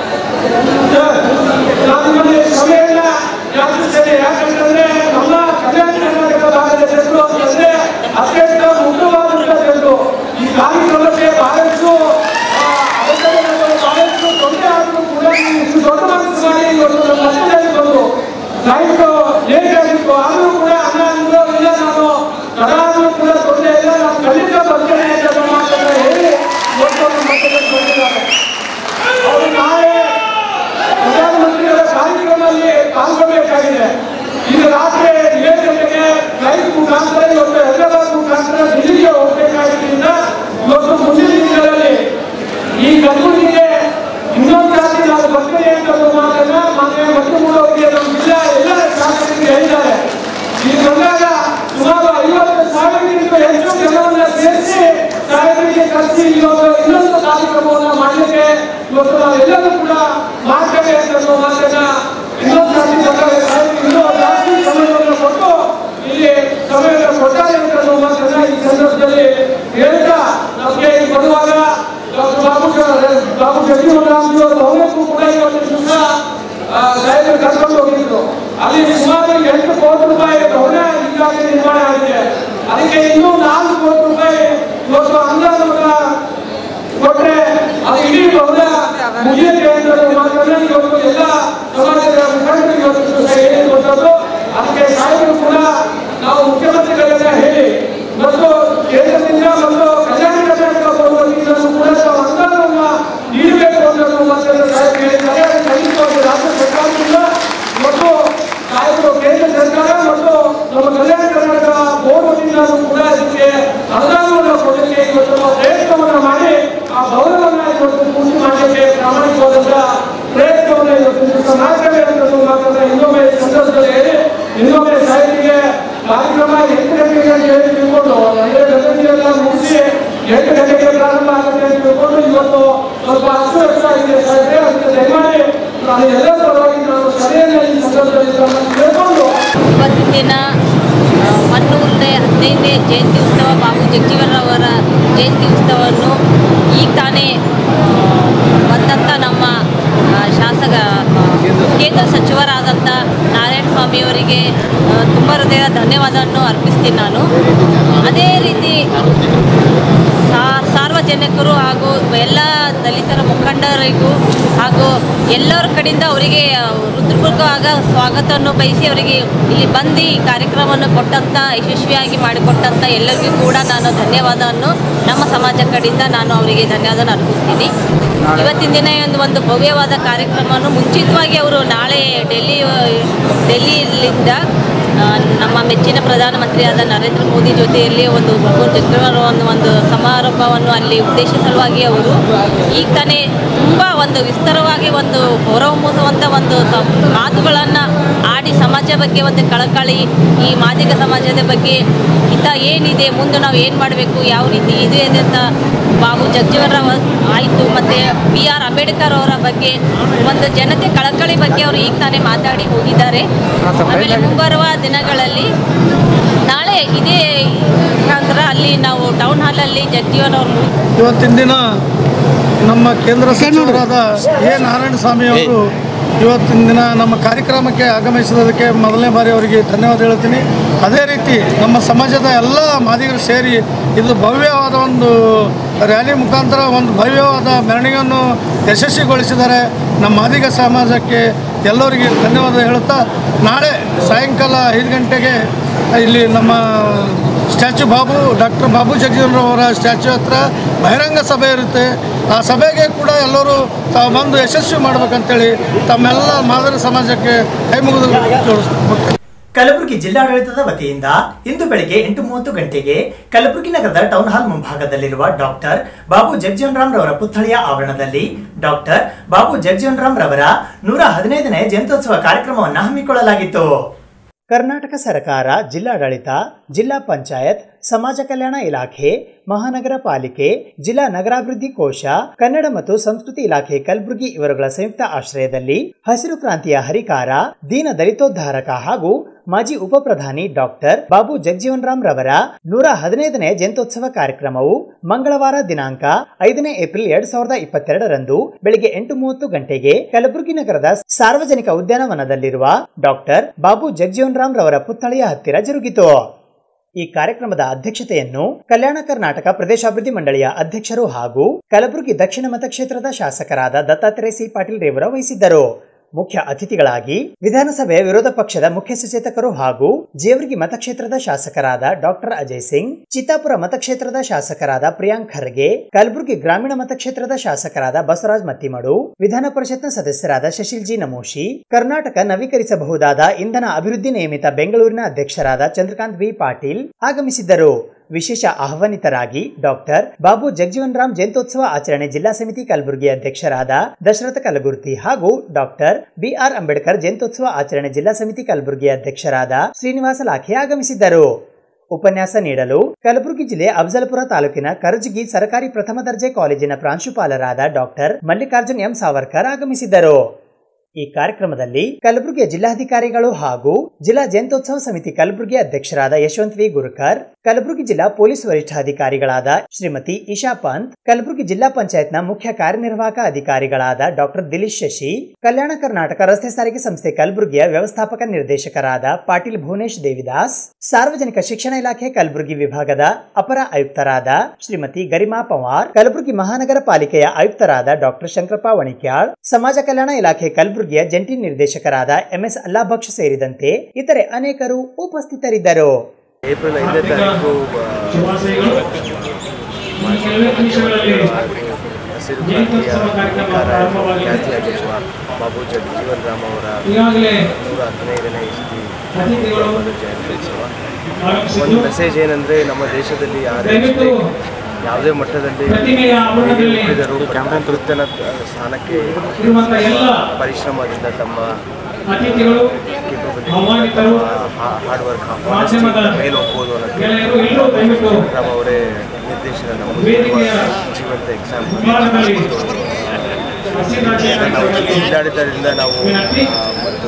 ನಾನು ನಿಮಗೆ ಕ್ಷಮೆಯನ್ನ ಯಾಚಿಸ್ತೇನೆ ಯಾಕಂತಂದ್ರೆ ನಮ್ಮ ಕಲ್ಯಾಣ ಕರ್ನಾಟಕ ಭಾಗದ ಜನರು ಅಂತಂದ್ರೆ ಅತ್ಯಂತ ಮುಖ್ಯವಾದಂತಹ ಜನರು ಈ ಕಾರ್ಯಕ್ರಮಕ್ಕೆ ಬಹಳಷ್ಟು ಆ, ಅಡೆತಡೆಗಳು, ಬಹಳಷ್ಟು ತೊಂದರೆ ಆದರೂ ಕೂಡ ನೀವು ಇಷ್ಟು ದೊಡ್ಡ ಮನಸ್ಸು ಮಾಡಿ ಇವತ್ತು ನಮ್ಮ ಮಧ್ಯದಲ್ಲಿ ಬಂದು ನಾಯ್ತು ಲೇಟ್ ಆಗಿತ್ತು ಆದರೂ ಕೂಡ ಅಣ್ಣ ಅಂದ್ರು, ಇಲ್ಲ ನಾನು ಕರಾರು ಕೂಡ ತೊಂದರೆ ಇಲ್ಲ ನಾನು ಖಂಡಿತ ಬರ್ತೇನೆ ಅಂತ ನಮ್ಮ ಮಾತನ್ನ ಹೇಳಿ ಇವತ್ತು ನಮ್ಮ ಮಧ್ಯದಲ್ಲಿ ಬಂದಿದ್ದಾರೆ ಅವರು ನಾಳೆ ಪ್ರಧಾನಮಂತ್ರಿಗಳ ಕಾರ್ಯಕ್ರಮದಲ್ಲಿ ಪಾಲ್ಗೊಳ್ಳಬೇಕಾಗಿದೆ ಇದು ರಾತ್ರಿ ಏಳು ಗಂಟೆಗೆ ಫ್ಲೈಟ್ ಮುಖಾಂತರ ಇವತ್ತು ಹೈದರಾಬಾದ್ ಮುಖಾಂತರ ದಿಲ್ಲಿಗೆ ಹೋಗಬೇಕಾಗಿದ್ದರಿಂದ ಇವತ್ತು ಮುಂದಿನ ದಿನಗಳಲ್ಲಿ ಈ ಗರ್ಭಿಣಿಗೆ ಇನ್ನೊಂದು ಜಾತಿ ನಾವು ಬರ್ತೇನೆ ಅಂತ ಒಂದು ಮಾತನ್ನ ಮಾನ್ಯ ಮಂತ್ರಿಗಳು ಅವರಿಗೆ ನಮ್ಮ ಜಿಲ್ಲಾ ಎಲ್ಲ ಶಾಸಕರಿಗೆ ಹೇಳಿದ್ದಾರೆ ಇಲ್ಲಿ ಬಂದಾಗ ಸುಮಾರು ಐವತ್ತು ಸಾವಿರಕ್ಕಿಂತ ಹೆಚ್ಚು ಜನರನ್ನ ಸೇರಿಸಿ ಸಾಹೇಬರಿಗೆ ಕರೆಸಿ ಇವತ್ತು ಇನ್ನೊಂದು ಕಾರ್ಯಕ್ರಮವನ್ನು ಮಾಡಲಿಕ್ಕೆ ಇವತ್ತು ನಾವೆಲ್ಲರೂ ಕೂಡ ಮಾಡ್ತೇವೆ ಅಂತ ಅನ್ನೋ ಮಾತನ್ನ ಇನ್ನೊಂದು ಜಾತಿ ಬಂದಾಗ ಸಾಹೇಬರಿಗೆ ಇನ್ನೂ ಜಾಸ್ತಿ ಸಮಯವನ್ನು ಕೊಟ್ಟು ಇಲ್ಲಿ ಸಮಯವನ್ನು ಕೊಟ್ಟಾರೆ ಅಂತ ಅನ್ನೋ ಮಾತನ್ನ ಈ ಸಂದರ್ಭದಲ್ಲಿ ಹೇಳ್ತಾ ನಮಗೆ ಇಲ್ಲಿ ಬರುವಾಗ ಡಾಕ್ಟರ್ ಬಾಬು ಜ- ಬಾಬು ಜಗಜೀವನ್ ರಾಮ್ಜಿ ಅವರ ಭವನಕ್ಕೂ ಕೂಡ ಇವತ್ತು ದಿವಸ ಸಾಹೇಬರು ಕರ್ಕೊಂಡು ಹೋಗಿದ್ರು ಅಲ್ಲಿ ಸುಮಾರು ಎಂಟು ಕೋಟಿ ರೂಪಾಯಿ ಭವನ ಈಗಾಗಲೇ ನಿರ್ಮಾಣ ಆಗಿದೆ ಅದಕ್ಕೆ ಇನ್ನೂ ನಾಲ್ಕು ಕೋಟಿ ರೂಪಾಯಿ ಇವತ್ತು ಅನುದಾನವನ್ನ ಕೊಟ್ರೆ ಅದು ಇಡೀ ಭವನ ಮುಗಿಯುತ್ತೆ ಅಂತ ಮಾತನ್ನ ಇವತ್ತು ಎಲ್ಲ ಸಮಾಜದ ಮುಖಂಡರು ಇವತ್ತು ದಿವಸ ಹೇಳಿರುವಂಥದ್ದು ಅದಕ್ಕೆ ಸಾಹೇಬರು ಕೂಡ ನಾವು ಮುಖ್ಯಮಂತ್ರಿಗಳನ್ನ ಹೇಳಿ ಮತ್ತು ಕೇಂದ್ರದಿಂದ ಮತ್ತು ಕಲ್ಯಾಣ ಕರ್ನಾಟಕ ಬಹುಮತಿಗಳನ್ನು ಕೂಡ ನಾವು ಅನುದಾನವನ್ನ ನೀಡಬೇಕು ಅನ್ನೋದು ಮಾತನ್ನು ಸಾಹೇಬರು ಹೇಳಿದ್ದಾರೆ ಅದು ಖಂಡಿತವಾಗಿ ರಾಜ್ಯ ಸರ್ಕಾರದಿಂದ ಮತ್ತು ಸಾಹೇಬರು ಕೇಂದ್ರ ಸರ್ಕಾರ ಮತ್ತು ನಮ್ಮ ಕಲ್ಯಾಣ ಕರ್ನಾಟಕ ಬಹುಮತಿಯಿಂದಲೂ ಕೂಡ ಇದಕ್ಕೆ ಅನುದಾನವನ್ನು ಕೊಡಲಿಕ್ಕೆ ಇವತ್ತು ನಾವು ಪ್ರಯತ್ನವನ್ನು ಮಾಡಿ ಆ ಭವನವನ್ನ ಇವತ್ತು ಪೂರ್ತಿ ಮಾಡಲಿಕ್ಕೆ ಪ್ರಾಮಾಣಿಕವಾದಂತ ಪ್ರಯತ್ನವನ್ನು ಇವತ್ತು ದಿವಸ ಮಾಡ್ತೇವೆ ಅಂತ ಮಾತನ್ನ ಇನ್ನೊಮ್ಮೆ ಈ ಸಂದರ್ಭದಲ್ಲಿ ಹೇಳಿ ಇನ್ನೊಮ್ಮೆ ಸಾಹಿತಿಗೆ ಕಾರ್ಯಕ್ರಮ ಎಂಟು ಗಂಟೆಗೆ ಅಂತ ಹೇಳಿ ತಿಳ್ಕೊಂಡು ಅಂದ್ರೆ ಗಂಟೆಗೆಲ್ಲ ಮುಗಿಸಿ ಎಂಟು ಗಂಟೆಗೆ ಪ್ರಾರಂಭ ಆಗುತ್ತೆ ಅಂತ ತಿಳ್ಕೊಂಡು ಇವತ್ತು ಸ್ವಲ್ಪ ಅಸ್ತವ್ಯಸ್ತ ಆಗಿದೆ ಸಾಹಿತ್ಯ ಅದಕ್ಕೆ ದಯಮಾಡಿ ನಾನು ಎಲ್ಲ ಪರವಾಗಿ ನಾನು ಸಭೆಯನ್ನು ಈ ಸಂದರ್ಭದಲ್ಲಿ ತಮ್ಮನ್ನು ಕೇಳ್ಕೊಂಡು ಇವತ್ತಿನ ದಿನ ಆ, ಮನ್ನೂರನೇ ಹದಿನೈದನೇ ಜಯಂತಿ ಉತ್ಸವ ಬಾಬು ಜಗಜೀವನರವರ ಜಯಂತಿ ಉತ್ಸವವನ್ನು ಈಗ ತಾನೇ ಆ, ಬಂದಂಥ ನಮ್ಮ ಆ, ಶಾಸಕ ಆ, ಕೇಂದ್ರ ಸಚಿವರಾದಂಥ ನಾರಾಯಣ ಸ್ವಾಮಿಯವರಿಗೆ ತುಂಬ ಹೃದಯದ ಧನ್ಯವಾದವನ್ನು ಅರ್ಪಿಸ್ತೀನಿ ನಾನು ಅದೇ ರೀತಿ ಸಾ- ಸಾರ್ವಜನಿಕರು ಹಾಗೂ ಎಲ್ಲ ದಲಿತರ ಮುಖಂಡರಿಗೂ ಹಾಗೂ ಎಲ್ಲರ ಕಡೆಯಿಂದ ಅವರಿಗೆ ಹೃದಯಪೂರ್ವಕವಾದ ಸ್ವಾಗತವನ್ನು ಬಯಸಿ ಅವರಿಗೆ ಇಲ್ಲಿ ಬಂದು ಈ ಕಾರ್ಯಕ್ರಮವನ್ನು ಕೊಟ್ಟಂಥ ಯಶಸ್ವಿಯಾಗಿ ಮಾಡಿಕೊಟ್ಟಂಥ ಎಲ್ಲರಿಗೂ ಕೂಡ ನಾನು ಧನ್ಯವಾದವನ್ನು ನಮ್ಮ ಸಮಾಜ ಕಡೆಯಿಂದ ನಾನು ಅವರಿಗೆ ಧನ್ಯವಾದ ಅರ್ಪಿಸ್ತೀನಿ ಇವತ್ತಿನ ದಿನ ಈ ಒಂದು ಒಂದು ಭವ್ಯವಾದ ಕಾರ್ಯಕ್ರಮವನ್ನು ಮುಂಚಿತವಾಗಿ ಅವರು ನಾಳೆ ಡೆಲ್ಲಿ ಡೆಲ್ಲಿಯಿಂದ ಆ, ನಮ್ಮ ಮೆಚ್ಚಿನ ಪ್ರಧಾನಮಂತ್ರಿಯಾದ ನರೇಂದ್ರ ಮೋದಿ ಜೊತೆಯಲ್ಲಿ ಒಂದು ಬಾಬು ಜಗಜೀವನ ಒಂದು ಒಂದು ಸಮಾರಂಭವನ್ನು ಅಲ್ಲಿ ಉದ್ದೇಶಿಸಲುವಾಗಿ ಅವರು ಈಗ ತಾನೇ ತುಂಬ ಒಂದು ವಿಸ್ತಾರವಾಗಿ ಒಂದು ಹೊರಹೊಮ್ಮಿಸುವಂಥ ಒಂದು ಸ ಮಾತುಗಳನ್ನು ಆಡಿ ಸಮಾಜ ಬಗ್ಗೆ ಒಂದು ಕಳಕಳಿ ಈ ಮಾದಿಗ ಸಮಾಜದ ಬಗ್ಗೆ ಹಿತ ಏನಿದೆ ಮುಂದೆ ನಾವು ಏನು ಮಾಡಬೇಕು ಯಾವ ರೀತಿ ಇದೆ ಅಂತ ಬಾಬು ಜಗಜೀವನರಾವ್ ಆಯಿತು ಮತ್ತು ಬಿ ಆರ್ ಅಂಬೇಡ್ಕರ್ ಅವರ ಬಗ್ಗೆ ಒಂದು ಜನತೆ ಕಳಕಳಿ ಬಗ್ಗೆ ಅವರು ಈಗ ತಾನೇ ಮಾತಾಡಿ ಹೋಗಿದ್ದಾರೆ ಆಮೇಲೆ ಮುಂಬರುವ ದಿನಗಳಲ್ಲಿ ನಾಳೆ ಇದೇ ಮುಖಾಂತರ ಅಲ್ಲಿ ನಾವು ಟೌನ್ ಹಾಲಲ್ಲಿ ಜಗಜೀವನ್ ಅವರು ಇವತ್ತಿನ ದಿನ ನಮ್ಮ ಕೇಂದ್ರ ಸಚಿವರಾದ ಎ ನಾರಾಯಣ ಸ್ವಾಮಿ ಅವರು ಇವತ್ತಿನ ದಿನ ನಮ್ಮ ಕಾರ್ಯಕ್ರಮಕ್ಕೆ ಆಗಮಿಸಿದ್ದಕ್ಕೆ ಮೊದಲನೇ ಬಾರಿ ಅವರಿಗೆ ಧನ್ಯವಾದ ಹೇಳ್ತೀನಿ ಅದೇ ರೀತಿ ನಮ್ಮ ಸಮಾಜದ ಎಲ್ಲ ಮಾದಿಗರು ಸೇರಿ ಇದು ಭವ್ಯವಾದ ಒಂದು ರ್ಯಾಲಿ ಮುಖಾಂತರ ಒಂದು ಭವ್ಯವಾದ ಮೆರವಣಿಗೆಯನ್ನು ಯಶಸ್ವಿಗೊಳಿಸಿದ್ದಾರೆ ನಮ್ಮ ಮಾದಿಗ ಸಮಾಜಕ್ಕೆ ಎಲ್ಲರಿಗೆ ಧನ್ಯವಾದ ಹೇಳುತ್ತಾ ನಾಳೆ ಸಾಯಂಕಾಲ ಐದು ಗಂಟೆಗೆ ಇಲ್ಲಿ ನಮ್ಮ ಸ್ಟ್ಯಾಚ್ಯೂ ಬಾಬು ಡಾಕ್ಟರ್ ಬಾಬು ಜಗಜೀವನರವರ ಸ್ಟ್ಯಾಚ್ಯೂ ಹತ್ರ ಬಹಿರಂಗ ಸಭೆ ಇರುತ್ತೆ ಆ ಸಭೆಗೆ ಕೂಡ ಎಲ್ಲರೂ ತಾವು ಬಂದು ಯಶಸ್ವಿ ಮಾಡ್ಬೇಕಂತೇಳಿ ತಮ್ಮೆಲ್ಲ ಮಾದರಿ ಸಮಾಜಕ್ಕೆ ಕೈ ಮುಗಿದು ಜೋಡಿಸ್ಬೇಕು ಕಲಬುರಗಿ ಜಿಲ್ಲಾಡಳಿತದ ವತಿಯಿಂದ ಇಂದು ಬೆಳಿಗ್ಗೆ ಎಂಟು ಮೂವತ್ತು ಗಂಟೆಗೆ ಕಲಬುರಗಿ ನಗರದ ಟೌನ್ ಹಾಲ್ ಮುಂಭಾಗದಲ್ಲಿರುವ ಡಾಕ್ಟರ್ ಬಾಬು ಜಗಜೀವನ್ ರಾಮ್ ರವರ ಪುತ್ಥಳಿಯ ಆವರಣದಲ್ಲಿ ಡಾಕ್ಟರ್ ಬಾಬು ಜಗಜೀವನ್ ರಾಮ್ ರವರ ನೂರ ಹದಿನೈದನೇ ಜಯಂತ್ಯೋತ್ಸವ ಕಾರ್ಯಕ್ರಮವನ್ನು ಹಮ್ಮಿಕೊಳ್ಳಲಾಗಿತ್ತು ಕರ್ನಾಟಕ ಸರ್ಕಾರ ಜಿಲ್ಲಾಡಳಿತ ಜಿಲ್ಲಾ ಪಂಚಾಯತ್ ಸಮಾಜ ಕಲ್ಯಾಣ ಇಲಾಖೆ ಮಹಾನಗರ ಪಾಲಿಕೆ ಜಿಲ್ಲಾ ನಗರಾಭಿವೃದ್ಧಿ ಕೋಶ ಕನ್ನಡ ಮತ್ತು ಸಂಸ್ಕೃತಿ ಇಲಾಖೆ ಕಲಬುರಗಿ ಇವರುಗಳ ಸಂಯುಕ್ತ ಆಶ್ರಯದಲ್ಲಿ ಹಸಿರು ಕ್ರಾಂತಿಯ ಹರಿಕಾರ ದೀನ ದಲಿತೋದ್ಧಾರಕ ಹಾಗೂ ಮಾಜಿ ಉಪ ಪ್ರಧಾನಿ ಡಾಕ್ಟರ್ ಬಾಬು ಜಗಜೀವನ್ ರಾಮ್ ರವರ ನೂರ ಹದಿನೈದನೇ ಜಯಂತ್ಯೋತ್ಸವ ಕಾರ್ಯಕ್ರಮವು ಮಂಗಳವಾರ ದಿನಾಂಕ ಐದನೇ ಏಪ್ರಿಲ್ ಎರಡ್ ಸಾವಿರದ ಇಪ್ಪತ್ತೆರಡರಂದು ಬೆಳಿಗ್ಗೆ ಎಂಟು ಮೂವತ್ತು ಗಂಟೆಗೆ ಕಲಬುರಗಿ ನಗರದ ಸಾರ್ವಜನಿಕ ಉದ್ಯಾನವನದಲ್ಲಿರುವ ಡಾಕ್ಟರ್ ಬಾಬು ಜಗಜೀವನ್ ರಾಮ್ ರವರ ಪುತ್ಥಳಿಯ ಹತ್ತಿರ ಜರುಗಿತು ಈ ಕಾರ್ಯಕ್ರಮದ ಅಧ್ಯಕ್ಷತೆಯನ್ನು ಕಲ್ಯಾಣ ಕರ್ನಾಟಕ ಪ್ರದೇಶಾಭಿವೃದ್ಧಿ ಮಂಡಳಿಯ ಅಧ್ಯಕ್ಷರು ಹಾಗೂ ಕಲಬುರಗಿ ದಕ್ಷಿಣ ಮತಕ್ಷೇತ್ರದ ಶಾಸಕರಾದ ದತ್ತಾತ್ರೇಯ ಸಿ ಪಾಟೀಲ್ ರೇವರ ವಹಿಸಿದ್ದರು ಮುಖ್ಯ ಅತಿಥಿಗಳಾಗಿ ವಿಧಾನಸಭೆಯ ವಿರೋಧ ಪಕ್ಷದ ಮುಖ್ಯ ಸಚೇತಕರು ಹಾಗೂ ಜೇವರ್ಗಿ ಮತಕ್ಷೇತ್ರದ ಶಾಸಕರಾದ ಡಾಕ್ಟರ್ ಅಜಯ್ ಸಿಂಗ್ ಚಿತ್ತಾಪುರ ಮತಕ್ಷೇತ್ರದ ಶಾಸಕರಾದ ಪ್ರಿಯಾಂಕ್ ಖರ್ಗೆ ಕಲಬುರಗಿ ಗ್ರಾಮೀಣ ಮತಕ್ಷೇತ್ರದ ಶಾಸಕರಾದ ಬಸವರಾಜ್ ಮತ್ತಿಮಡು ವಿಧಾನ ಪರಿಷತ್ನ ಸದಸ್ಯರಾದ ಶಶಿಲ್ ಜಿ ನಮೋಶಿ ಕರ್ನಾಟಕ ನವೀಕರಿಸಬಹುದಾದ ಇಂಧನ ಅಭಿವೃದ್ಧಿ ನಿಯಮಿತ ಬೆಂಗಳೂರಿನ ಅಧ್ಯಕ್ಷರಾದ ಚಂದ್ರಕಾಂತ್ ವಿ ಪಾಟೀಲ್ ಆಗಮಿಸಿದ್ದರು ವಿಶೇಷ ಆಹ್ವಾನಿತರಾಗಿ ಡಾಕ್ಟರ್ ಬಾಬು ಜಗಜೀವನ್ ರಾಮ್ ಜಯಂತ್ಯೋತ್ಸವ ಆಚರಣೆ ಜಿಲ್ಲಾ ಸಮಿತಿ ಕಲಬುರಗಿ ಅಧ್ಯಕ್ಷರಾದ ದಶರಥ ಕಲಗುರ್ತಿ ಹಾಗೂ ಡಾಕ್ಟರ್ ಬಿಆರ್ ಅಂಬೇಡ್ಕರ್ ಜಯಂತ್ಯೋತ್ಸವ ಆಚರಣೆ ಜಿಲ್ಲಾ ಸಮಿತಿ ಕಲಬುರಗಿ ಅಧ್ಯಕ್ಷರಾದ ಶ್ರೀನಿವಾಸ ಲಾಖೆ ಆಗಮಿಸಿದ್ದರು ಉಪನ್ಯಾಸ ನೀಡಲು ಕಲಬುರಗಿ ಜಿಲ್ಲೆ ಅಫಜಲ್ಪುರ ತಾಲೂಕಿನ ಕರಜಗಿ ಸರ್ಕಾರಿ ಪ್ರಥಮ ದರ್ಜೆ ಕಾಲೇಜಿನ ಪ್ರಾಂಶುಪಾಲರಾದ ಡಾಕ್ಟರ್ ಮಲ್ಲಿಕಾರ್ಜುನ್ ಎಂ ಸಾವರ್ಕರ್ ಆಗಮಿಸಿದ್ದರು ಈ ಕಾರ್ಯಕ್ರಮದಲ್ಲಿ ಕಲಬುರಗಿಯ ಜಿಲ್ಲಾಧಿಕಾರಿಗಳು ಹಾಗೂ ಜಿಲ್ಲಾ ಜಯಂತ್ಯೋತ್ಸವ ಸಮಿತಿ ಕಲಬುರಗಿ ಅಧ್ಯಕ್ಷರಾದ ಯಶವಂತ್ ವಿ ಗುರುಕರ್ ಕಲಬುರಗಿ ಜಿಲ್ಲಾ ಪೊಲೀಸ್ ವರಿಷ್ಠಾಧಿಕಾರಿಗಳಾದ ಶ್ರೀಮತಿ ಇಶಾ ಪಂತ್ ಕಲಬುರಗಿ ಜಿಲ್ಲಾ ಪಂಚಾಯತ್ನ ಮುಖ್ಯ ಕಾರ್ಯನಿರ್ವಾಹಕ ಅಧಿಕಾರಿಗಳಾದ ಡಾಕ್ಟರ್ ದಿಲೀಶ್ ಶಶಿ ಕಲ್ಯಾಣ ಕರ್ನಾಟಕ ರಸ್ತೆ ಸಾರಿಗೆ ಸಂಸ್ಥೆ ಕಲಬುರಗಿಯ ವ್ಯವಸ್ಥಾಪಕ ನಿರ್ದೇಶಕರಾದ ಪಾಟೀಲ್ ಭುವನೇಶ್ ದೇವಿದಾಸ್ ಸಾರ್ವಜನಿಕ ಶಿಕ್ಷಣ ಇಲಾಖೆ ಕಲಬುರಗಿ ವಿಭಾಗದ ಅಪರ ಆಯುಕ್ತರಾದ ಶ್ರೀಮತಿ ಗರಿಮಾ ಪವಾರ್ ಕಲಬುರಗಿ ಮಹಾನಗರ ಪಾಲಿಕೆಯ ಆಯುಕ್ತರಾದ ಡಾಕ್ಟರ್ ಶಂಕರಪ್ಪ ವಣಿಕ್ಯಾಳ್ ಸಮಾಜ ಕಲ್ಯಾಣ ಇಲಾಖೆ ಕಲಬುರಗಿಯ ಜಂಟಿ ನಿರ್ದೇಶಕರಾದ ಎಂಎಸ್ ಅಲ್ಲಾಭಕ್ಷ ಸೇರಿದಂತೆ ಇತರೆ ಅನೇಕರು ಉಪಸ್ಥಿತರಿದ್ದರು ಏಪ್ರಿಲ್ ಐದನೇ ತಾರೀಕು ಹಸಿರು ಕ್ರಾಂತಿಯ ಹರಿಕಾರ ಖ್ಯಾತಿಯಾಗಿರುವ ಬಾಬು ಜಗಜೀವನ್ ರಾಮ್ ಅವರ ನೂರ ಹದಿನೈದನೇ ಇಸ್ವಿ ಹುಟ್ಟುಹಬ್ಬದ ಜಯಂತ್ಯೋತ್ಸವ ಒಂದು ಮೆಸೇಜ್ ಏನಂದರೆ ನಮ್ಮ ದೇಶದಲ್ಲಿ ಯಾರೇ ಅಷ್ಟೇ ಯಾವುದೇ ಮಟ್ಟದಲ್ಲಿ ಹುಟ್ಟಿದರೂ ವೃತ್ತನ ಸ್ಥಾನಕ್ಕೆ ಪರಿಶ್ರಮದಿಂದ ತಮ್ಮ ಹಾರ್ಡ್ ವರ್ಕ್ ಮೇಲೆ ಹೋಗ್ಬೋದು ಅನ್ನೋಕ್ಕೆ ರಾಮ್ ಅವರೇ ನಿರ್ದೇಶನ ನಮ್ಮ ಜೀವಂತ ಎಕ್ಸಾಂಪಲ್ ನಾವು ಜಿಲ್ಲಾಡಳಿತದಿಂದ ನಾವು ಆ, ಮತ್ತು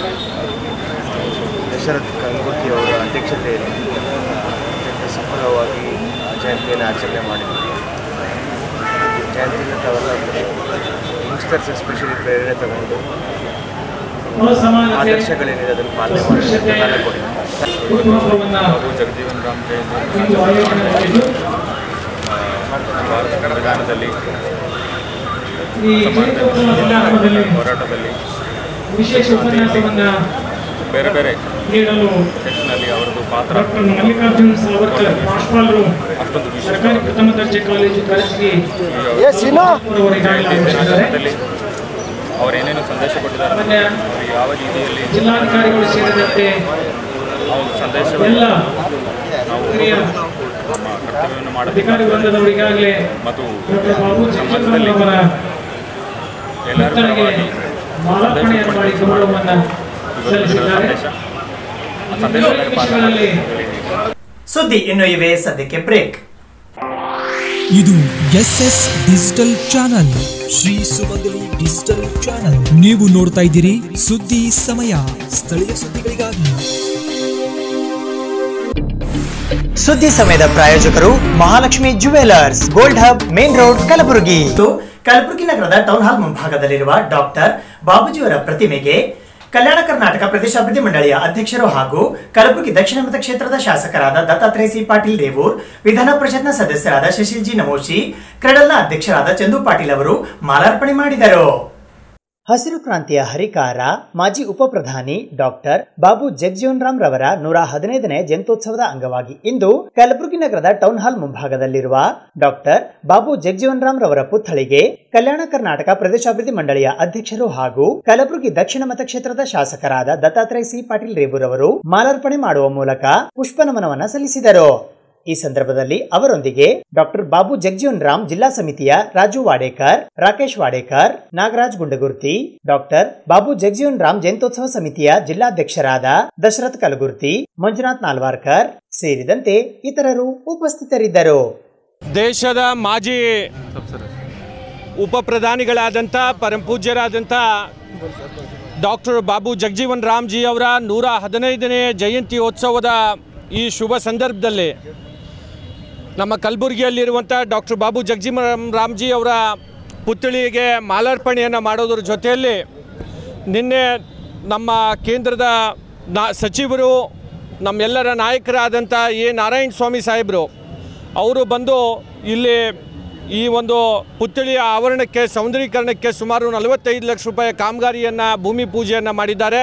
ದಶರಥ್ ಕಂಗುರ್ತಿ ಅವರ ಅಧ್ಯಕ್ಷತೆಯಲ್ಲಿ ಅತ್ಯಂತ ಸಫಲವಾಗಿ ಆ ಜಯಂತಿಯನ್ನು ಆಚರಣೆ ಮಾಡಿದ್ವಿ ಈ ಜಯಂತಿಯಿಂದ ತಾವೆಲ್ಲ ಯಂಗ್ಸ್ಟರ್ಸ್ ಎಸ್ಪೆಷಲಿ ಪ್ರೇರಣೆ ತಗೊಂಡು ಆದರ್ಶಗಳೇನಿದೆ ಅದನ್ನು ಪಾಲನೆ ಮಾಡಿ ಜ್ಞಾನ ಕೊಡಿ ಬಾಬು ಜಗಜೀವನ್ ರಾಮ್ ಜಯಂತಿ ಭಾರತ ಸಂವಿಧಾನದಲ್ಲಿ ಸಮಾನತೆ ಹೋರಾಟದಲ್ಲಿ ವಿಶೇಷ ಉಪನ್ಯಾಸವನ್ನ ಬೇರೆ ಬೇರೆ ನೀಡಲು ಸೆಕ್ಷನಲ್ಲಿ ಅವರದ್ದು ಪಾತ್ರ ಡಾಕ್ಟರ್ ಮಲ್ಲಿಕಾರ್ಜುನ್ ಸಾವರ್ಕರ್ ಪ್ರಾಂಶುಪಾಲರು ಅಷ್ಟೊಂದು ಸರ್ಕಾರಿ ಪ್ರಥಮ ದರ್ಜೆ ಕಾಲೇಜು ಕಲಬುರಗಿ ಅವರಿಗಾಗಿ ಆಗಮಿಸಿದ್ದಾರೆ ವಿಶೇಷದಲ್ಲಿ ಅವರೇನೇನು ಸಂದೇಶ ಕೊಟ್ಟಿದ್ದಾರೆ ಮಾನ್ಯ ಅವರು ಯಾವ ರೀತಿಯಲ್ಲಿ ಜಿಲ್ಲಾಧಿಕಾರಿಗಳು ಸೇರಿದಂತೆ ಆ ಒಂದು ಸಂದೇಶವನ್ನು ಎಲ್ಲ ನಾವು ಹಿರಿಯ ನಮ್ಮ ಕರ್ತವ್ಯವನ್ನು ಮಾಡಬೇಕು ಅಧಿಕಾರಿ ವೃಂದದವರು ಈಗಾಗಲೇ ಮತ್ತು ಡಾಕ್ಟರ್ ಬಾಬು ಜಗಜೀವನ್ ಅವರ ಎಲ್ಲರ ಪುತ್ಥಳಿಗೆ ಪರವಾಗಿ ಮಾಲಾರ್ಪಣೆಯನ್ನು ಮಾಡಿ ಗೌರವವನ್ನು ಸಲ್ಲಿಸಿದ್ದಾರೆ ಆ ಸಂದೇಶವನ್ನು ಪಾಲನೆ ವಿಷಯಗಳಲ್ಲಿ ಸುದ್ದಿ ಇನ್ನು ಇವೆ ಸದ್ಯಕ್ಕೆ ಬ್ರೇಕ್ ಇದು S S digital channel Shri Sumangali digital channel ನೀವು ನೋಡ್ತಾ ಇದ್ದೀರಿ ಸುದ್ದಿ ಸಮಯ ಸ್ಥಳೀಯ ಸುದ್ದಿಗಳಿಗಾಗಿ ಸುದ್ದಿ ಸಮಯದ ಪ್ರಾಯೋಜಕರು Mahalakshmi jewellers gold hub main road Kalaburagi ಮತ್ತು ಕಲಬುರಗಿ ನಗರದ ಟೌನ್ ಹಾಲ್ ಮುಂಭಾಗದಲ್ಲಿರುವ ಡಾಕ್ಟರ್ ಬಾಬುಜಿಯವರ ಪ್ರತಿಮೆಗೆ ಕಲ್ಯಾಣ ಕರ್ನಾಟಕ ಪ್ರದೇಶಾಭಿವೃದ್ಧಿ ಮಂಡಳಿಯ ಅಧ್ಯಕ್ಷರು ಹಾಗೂ ಕಲಬುರಗಿ ದಕ್ಷಿಣ ಮತಕ್ಷೇತ್ರದ ಶಾಸಕರಾದ ದತ್ತಾತ್ರೇಯ ಸಿ ಪಾಟೀಲ್ ರೇವೂರ್ ವಿಧಾನ ಪರಿಷತ್ನ ಸದಸ್ಯರಾದ ಶಶಿಲ್ ಜಿ ನಮೋಶಿ ಕ್ರೆಡಲ್ನ ಅಧ್ಯಕ್ಷರಾದ ಚಂದು ಪಾಟೀಲ್ ಅವರು ಮಾಲಾರ್ಪಣೆ ಮಾಡಿದರು ಹಸಿರು ಕ್ರಾಂತಿಯ ಹರಿಕಾರ ಮಾಜಿ ಉಪಪ್ರಧಾನಿ ಡಾಕ್ಟರ್ ಬಾಬು ಜಗಜೀವನ್ ರಾಮ್ ರವರ ನೂರ ಹದಿನೈದನೇ ಜಯಂತ್ಯೋತ್ಸವದ ಅಂಗವಾಗಿ ಇಂದು ಕಲಬುರಗಿ ನಗರದ ಟೌನ್ ಹಾಲ್ ಮುಂಭಾಗದಲ್ಲಿರುವ ಡಾಕ್ಟರ್ ಬಾಬು ಜಗಜೀವನ್ ರಾಮ್ ರವರ ಪುತ್ಥಳಿಗೆ ಕಲ್ಯಾಣ ಕರ್ನಾಟಕ ಪ್ರದೇಶಾಭಿವೃದ್ಧಿ ಮಂಡಳಿಯ ಅಧ್ಯಕ್ಷರು ಹಾಗೂ ಕಲಬುರಗಿ ದಕ್ಷಿಣ ಮತಕ್ಷೇತ್ರದ ಶಾಸಕರಾದ ದತ್ತಾತ್ರೇಯ ಸಿ ಪಾಟೀಲ್ ರೇವೂರವರು ಮಾಲಾರ್ಪಣೆ ಮಾಡುವ ಮೂಲಕ ಪುಷ್ಪ ನಮನವನ್ನ ಸಲ್ಲಿಸಿದರು ಈ ಸಂದರ್ಭದಲ್ಲಿ ಅವರೊಂದಿಗೆ ಡಾಕ್ಟರ್ ಬಾಬು ಜಗಜೀವನ್ ರಾಮ್ ಜಿಲ್ಲಾ ಸಮಿತಿಯ ರಾಜು ವಾಡೇಕರ್ ರಾಕೇಶ್ ವಾಡೇಕರ್ ನಾಗರಾಜ್ ಗುಂಡಗುರ್ತಿ ಡಾಕ್ಟರ್ ಬಾಬು ಜಗಜೀವನ್ ರಾಮ್ ಜಯಂತ್ಯೋತ್ಸವ ಸಮಿತಿಯ ಜಿಲ್ಲಾಧ್ಯಕ್ಷರಾದ ದಶರಥ್ ಕಲಗುರ್ತಿ ಮಂಜುನಾಥ್ ನಾಲ್ವಾರ್ಕರ್ ಸೇರಿದಂತೆ ಇತರರು ಉಪಸ್ಥಿತರಿದ್ದರು ದೇಶದ ಮಾಜಿ ಉಪಪ್ರಧಾನಿಗಳಾದಂಥ ಪರಮಪೂಜ್ಯರಾದಂಥ ಡಾಕ್ಟರ್ ಬಾಬು ಜಗಜೀವನ್ ರಾಮ್ಜಿ ಅವರ ನೂರ ಹದಿನೈದನೇ ಜಯಂತ್ಯೋತ್ಸವದ ಈ ಶುಭ ಸಂದರ್ಭದಲ್ಲಿ ನಮ್ಮ ಕಲಬುರಗಿಯಲ್ಲಿರುವಂಥ ಡಾಕ್ಟರ್ ಬಾಬು ಜಗಜೀವನ್ ರಾಮ್ಜಿ ಅವರ ಪುತ್ಥಳಿಗೆ ಮಾಲಾರ್ಪಣೆಯನ್ನು ಮಾಡೋದ್ರ ಜೊತೆಯಲ್ಲಿ ನಿನ್ನೆ ನಮ್ಮ ಕೇಂದ್ರದ ನಾ ಸಚಿವರು ನಮ್ಮೆಲ್ಲರ ನಾಯಕರಾದಂಥ ಎ ನಾರಾಯಣ ಸ್ವಾಮಿ ಸಾಹೇಬರು ಅವರು ಬಂದು ಇಲ್ಲಿ ಈ ಒಂದು ಪುತ್ಥಳಿಯ ಆವರಣಕ್ಕೆ ಸೌಂದರೀಕರಣಕ್ಕೆ ಸುಮಾರು ನಲವತ್ತೈದು ಲಕ್ಷ ರೂಪಾಯಿ ಕಾಮಗಾರಿಯನ್ನು ಭೂಮಿ ಪೂಜೆಯನ್ನು ಮಾಡಿದ್ದಾರೆ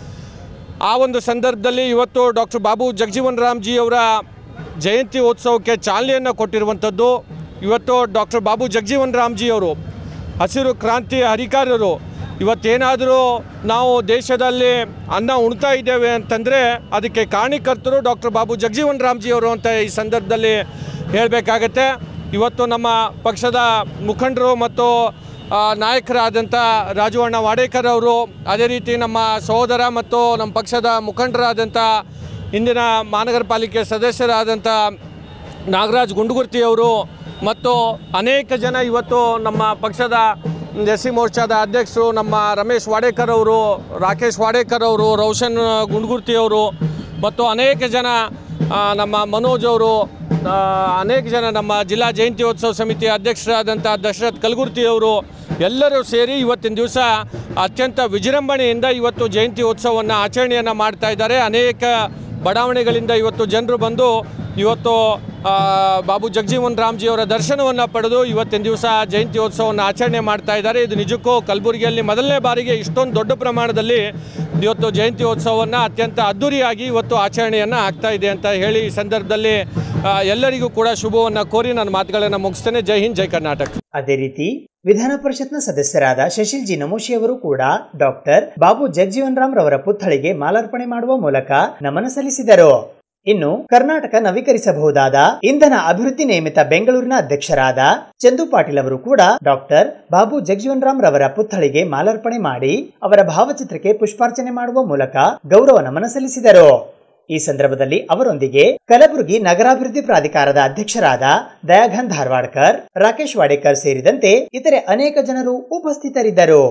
ಆ ಒಂದು ಸಂದರ್ಭದಲ್ಲಿ ಇವತ್ತು ಡಾಕ್ಟರ್ ಬಾಬು ಜಗಜೀವನ್ ರಾಮ್ಜಿ ಅವರ ಜಯಂತಿ ಉತ್ಸವಕ್ಕೆ ಚಾಲನೆಯನ್ನು ಕೊಟ್ಟಿರುವಂಥದ್ದು ಇವತ್ತು ಡಾಕ್ಟರ್ ಬಾಬು ಜಗಜೀವನ್ ರಾಮ್ಜಿ ಅವರು ಹಸಿರು ಕ್ರಾಂತಿಯ ಹರಿಕಾರರು ಇವತ್ತೇನಾದರೂ ನಾವು ದೇಶದಲ್ಲಿ ಅನ್ನ ಉಣ್ತಾ ಇದ್ದೇವೆ ಅಂತಂದರೆ ಅದಕ್ಕೆ ಕಾರಣೀಕರ್ತರು ಡಾಕ್ಟರ್ ಬಾಬು ಜಗಜೀವನ್ ರಾಮ್ಜಿ ಅವರು ಅಂತ ಈ ಸಂದರ್ಭದಲ್ಲಿ ಹೇಳಬೇಕಾಗತ್ತೆ ಇವತ್ತು ನಮ್ಮ ಪಕ್ಷದ ಮುಖಂಡರು ಮತ್ತು ಆ, ನಾಯಕರಾದಂಥ ರಾಜು ಅಣ್ಣ ವಾಡೇಕರ್ ಅವರು ಅದೇ ರೀತಿ ನಮ್ಮ ಸಹೋದರ ಮತ್ತು ನಮ್ಮ ಪಕ್ಷದ ಮುಖಂಡರಾದಂಥ ಇಂದಿನ ಮಹಾನಗರ ಪಾಲಿಕೆ ಸದಸ್ಯರಾದಂಥ ನಾಗರಾಜ್ ಗುಂಡುಗುರ್ತಿ ಅವರು ಮತ್ತು ಅನೇಕ ಜನ ಇವತ್ತು ನಮ್ಮ ಪಕ್ಷದ ಎಸ್ ಸಿ ಮೋರ್ಚಾದ ಅಧ್ಯಕ್ಷರು ನಮ್ಮ ರಮೇಶ್ ವಾಡೇಕರ್ ಅವರು ರಾಕೇಶ್ ವಾಡೇಕರ್ ಅವರು ರೋಷನ್ ಗುಂಡುಗುರ್ತಿ ಅವರು ಮತ್ತು ಅನೇಕ ಜನ ಆ, ನಮ್ಮ ಮನೋಜ್ ಅವರು ಆ, ಅನೇಕ ಜನ ನಮ್ಮ ಜಿಲ್ಲಾ ಜಯಂತ್ಯೋತ್ಸವ ಸಮಿತಿಯ ಅಧ್ಯಕ್ಷರಾದಂಥ ದಶರಥ್ ಕಲಗುರ್ತಿ ಅವರು ಎಲ್ಲರೂ ಸೇರಿ ಇವತ್ತಿನ ದಿವಸ ಅತ್ಯಂತ ವಿಜೃಂಭಣೆಯಿಂದ ಇವತ್ತು ಜಯಂತಿ ಉತ್ಸವವನ್ನು ಆಚರಣೆಯನ್ನು ಮಾಡ್ತಾ ಇದ್ದಾರೆ ಅನೇಕ ಬಡಾವಣೆಗಳಿಂದ ಇವತ್ತು ಜನರು ಬಂದು ಇವತ್ತು ಆ, ಬಾಬು ಜಗಜೀವನ್ ರಾಮ್ಜಿ ಅವರ ದರ್ಶನವನ್ನು ಪಡೆದು ಇವತ್ತಿನ ದಿವಸ ಜಯಂತ್ಯೋತ್ಸವವನ್ನು ಆಚರಣೆ ಮಾಡ್ತಾ ಇದ್ದಾರೆ ಇದು ನಿಜಕ್ಕೂ ಕಲಬುರಗಿಯಲ್ಲಿ ಮೊದಲನೇ ಬಾರಿಗೆ ಇಷ್ಟೊಂದು ದೊಡ್ಡ ಪ್ರಮಾಣದಲ್ಲಿ ಇವತ್ತು ಜಯಂತ್ಯೋತ್ಸವವನ್ನು ಅತ್ಯಂತ ಅದ್ಧೂರಿಯಾಗಿ ಇವತ್ತು ಆಚರಣೆಯನ್ನು ಆಗ್ತಾ ಇದೆ ಅಂತ ಹೇಳಿ ಈ ಸಂದರ್ಭದಲ್ಲಿ ಆ, ಎಲ್ಲರಿಗೂ ಕೂಡ ಶುಭವನ್ನು ಕೋರಿ ನನ್ನ ಮಾತುಗಳನ್ನು ಮುಗಿಸ್ತೇನೆ ಜೈ ಹಿಂದ್ ಜೈ ಕರ್ನಾಟಕ ಅದೇ ರೀತಿ ವಿಧಾನ ಪರಿಷತ್ನ ಸದಸ್ಯರಾದ ಶಶಿಲ್ ಜಿ ನಮೋಶಿ ಅವರು ಕೂಡ ಡಾಕ್ಟರ್ ಬಾಬು ಜಗಜೀವನ್ ರಾಮ್ ರವರ ಪುತ್ಥಳಿಗೆ ಮಾಲಾರ್ಪಣೆ ಮಾಡುವ ಮೂಲಕ ನಮನ ಸಲ್ಲಿಸಿದರು ಇನ್ನು ಕರ್ನಾಟಕ ನವೀಕರಿಸಬಹುದಾದ ಇಂಧನ ಅಭಿವೃದ್ಧಿ ನೇಮಿತ ಬೆಂಗಳೂರಿನ ಅಧ್ಯಕ್ಷರಾದ ಚಂದು ಪಾಟೀಲ್ ಅವರು ಕೂಡ ಡಾಕ್ಟರ್ ಬಾಬು ಜಗಜೀವನ್ ರಾಮ್ ರವರ ಪುತ್ಥಳಿಗೆ ಮಾಲಾರ್ಪಣೆ ಮಾಡಿ ಅವರ ಭಾವಚಿತ್ರಕ್ಕೆ ಪುಷ್ಪಾರ್ಚನೆ ಮಾಡುವ ಮೂಲಕ ಗೌರವ ನಮನ ಸಲ್ಲಿಸಿದರು ಈ ಸಂದರ್ಭದಲ್ಲಿ ಅವರೊಂದಿಗೆ ಕಲಬುರಗಿ ನಗರಾಭಿವೃದ್ಧಿ ಪ್ರಾಧಿಕಾರದ ಅಧ್ಯಕ್ಷರಾದ ದಯಾಘನ್ ಧಾರವಾಡ್ಕರ್ ರಾಕೇಶ್ ವಾಡೇಕರ್ ಸೇರಿದಂತೆ ಇತರೆ ಅನೇಕ ಜನರು ಉಪಸ್ಥಿತರಿದ್ದರು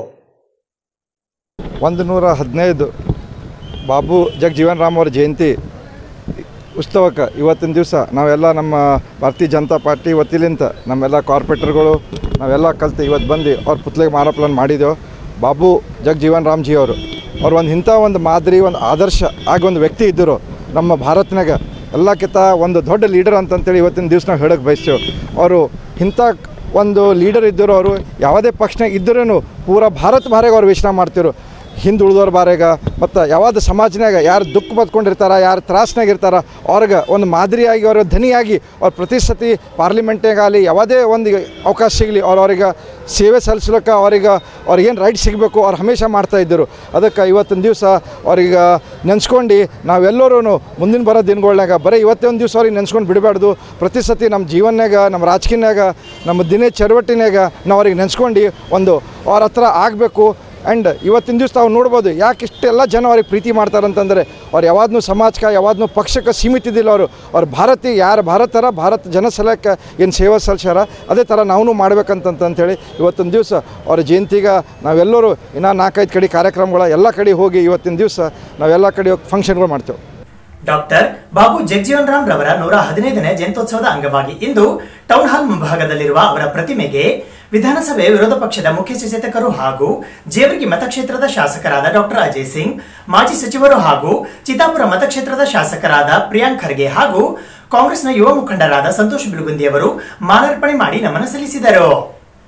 ಒಂದು ನೂರ ಹದಿನೈದು ಬಾಬು ಜಗಜೀವನ್ ರಾಮ್ ಅವರ ಜಯಂತಿ ಉತ್ಸವಕ್ಕೆ ಇವತ್ತಿನ ದಿವಸ ನಾವೆಲ್ಲ ನಮ್ಮ ಭಾರತೀಯ ಜನತಾ ಪಾರ್ಟಿ ವತಿಲಿಂತ ನಮ್ಮೆಲ್ಲ ಕಾರ್ಪೊರೇಟರ್ಗಳು ನಾವೆಲ್ಲ ಕಲ್ತು ಇವತ್ತು ಬಂದು ಅವ್ರ ಪುತ್ಲಿಗೆ ಮಾರಾಪಲನ್ ಮಾಡಿದೆವು ಬಾಬು ಜಗಜೀವನ್ ರಾಮ್ಜಿ ಅವರು ಅವ್ರು ಒಂದು ಇಂಥ ಒಂದು ಮಾದರಿ ಒಂದು ಆದರ್ಶ ಆಗಿ ಒಂದು ವ್ಯಕ್ತಿ ಇದ್ದರು ನಮ್ಮ ಭಾರತನಾಗ ಎಲ್ಲಕ್ಕಿಂತ ಒಂದು ದೊಡ್ಡ ಲೀಡರ್ ಅಂತಂತೇಳಿ ಇವತ್ತಿನ ದಿವಸ ನಾವು ಹೇಳಕ್ಕೆ ಬಯಸ್ತೇವೆ ಅವರು ಇಂಥ ಒಂದು ಲೀಡರ್ ಇದ್ದರು ಅವರು ಯಾವುದೇ ಪಕ್ಷನಾಗ ಇದ್ದರೂ ಪೂರ ಭಾರತ ಬಾರಿಗೆ ಅವ್ರು ವೀಕ್ಷಣೆ ಮಾಡ್ತಿರು ಹಿಂದೆ ಉಳಿದವ್ರ ಬಾರೆಗ ಮತ್ತು ಯಾವ್ದು ಸಮಾಜನಾಗ ಯಾರು ದುಃಖ ಬದ್ಕೊಂಡಿರ್ತಾರ ಯಾರು ತ್ರಾಸ್ನಾಗ ಇರ್ತಾರ ಅವ್ರಿಗೆ ಒಂದು ಮಾದರಿಯಾಗಿ ಅವ್ರ ಧನಿಯಾಗಿ ಅವ್ರು ಪ್ರತಿ ಸತಿ ಪಾರ್ಲಿಮೆಂಟ್ನಾಗಲಿ ಯಾವುದೇ ಒಂದು ಅವಕಾಶ ಸಿಗಲಿ ಅವ್ರು ಅವ್ರಿಗೆ ಸೇವೆ ಸಲ್ಲಿಸ್ಲಿಕ್ಕೆ ಅವ್ರಿಗೆ ಅವ್ರಿಗೇನು ರೈಟ್ ಸಿಗಬೇಕು ಅವ್ರು ಹಮೇಶ ಮಾಡ್ತಾ ಇದ್ದರು ಅದಕ್ಕೆ ಇವತ್ತಿನ ದಿವಸ ಅವ್ರಿಗೆ ನೆನೆಸ್ಕೊಂಡು ನಾವೆಲ್ಲರೂ ಮುಂದಿನ ಬರೋ ದಿನಗಳ್ನಾಗ ಬರೀ ಇವತ್ತೇ ಒಂದು ದಿವಸ ಅವ್ರಿಗೆ ನೆನೆಸ್ಕೊಂಡು ಬಿಡಬಾರ್ದು ಪ್ರತಿ ಸತಿ ನಮ್ಮ ಜೀವನ್ಯಾಗ ನಮ್ಮ ರಾಜಕೀಯನಾಗ ನಮ್ಮ ದಿನ ಚಟುವಟಿನಾಗ ನಾವು ಅವ್ರಿಗೆ ನೆನೆಸ್ಕೊಂಡು ಒಂದು ಅವ್ರ ಹತ್ರ ಆಗಬೇಕು ಆ್ಯಂಡ್ ಇವತ್ತಿನ ದಿವಸ ತಾವು ನೋಡ್ಬೋದು ಯಾಕೆ ಇಷ್ಟೆಲ್ಲ ಜನ ಅವ್ರಿಗೆ ಪ್ರೀತಿ ಮಾಡ್ತಾರಂತಂದರೆ ಅವ್ರು ಯಾವಾದ್ನೂ ಸಮಾಜಕ್ಕೆ ಯಾವಾದ್ನೂ ಪಕ್ಷಕ್ಕೆ ಸೀಮಿತ ಇದ್ದಿಲ್ಲ ಅವರು ಅವ್ರು ಭಾರತೀಯ ಯಾರು ಭಾರತರ ಭಾರತ ಜನ ಸಲಕ್ಕೆ ಏನು ಸೇವೆ ಸಲ್ಲಿಸ್ಯಾರ ಅದೇ ಥರ ನಾವು ಮಾಡ್ಬೇಕಂತಂತೇಳಿ ಇವತ್ತಿನ ದಿವಸ ಅವ್ರ ಜಯಂತಿಗೆ ನಾವೆಲ್ಲರೂ ಇನ್ನೂ ನಾಲ್ಕೈದು ಕಡೆ ಕಾರ್ಯಕ್ರಮಗಳ ಎಲ್ಲ ಕಡೆ ಹೋಗಿ ಇವತ್ತಿನ ದಿವಸ ನಾವೆಲ್ಲ ಕಡೆ ಹೋಗಿ ಫಂಕ್ಷನ್ಗಳು ಮಾಡ್ತೇವೆ ಡಾಕ್ಟರ್ ಬಾಬು ಜಗಜೀವನ್ ರಾಮ್ ರವರ ನೂರ ಹದಿನೈದನೇ ಜಯಂತ್ಯೋತ್ಸವದ ಅಂಗವಾಗಿ ಇಂದು ಟೌನ್ ಹಾಲ್ ಮುಂಭಾಗದಲ್ಲಿರುವ ಅವರ ಪ್ರತಿಮೆಗೆ ವಿಧಾನಸಭೆ ವಿರೋಧ ಪಕ್ಷದ ಮುಖ್ಯ ಸಚೇತಕರು ಹಾಗೂ ಜೇವರ್ಗಿ ಮತಕ್ಷೇತ್ರದ ಶಾಸಕರಾದ ಡಾಕ್ಟರ್ ಅಜಯ್ ಸಿಂಗ್ ಮಾಜಿ ಸಚಿವರು ಹಾಗೂ ಚಿತ್ತಾಪುರ ಮತಕ್ಷೇತ್ರದ ಶಾಸಕರಾದ ಪ್ರಿಯಾಂಕ್ ಖರ್ಗೆ ಹಾಗೂ ಕಾಂಗ್ರೆಸ್ನ ಯುವ ಮುಖಂಡರಾದ ಸಂತೋಷ್ ಬಿಳುಗುಂದಿ ಅವರು ಮಾಲಾರ್ಪಣೆ ಮಾಡಿ ನಮನ ಸಲ್ಲಿಸಿದರು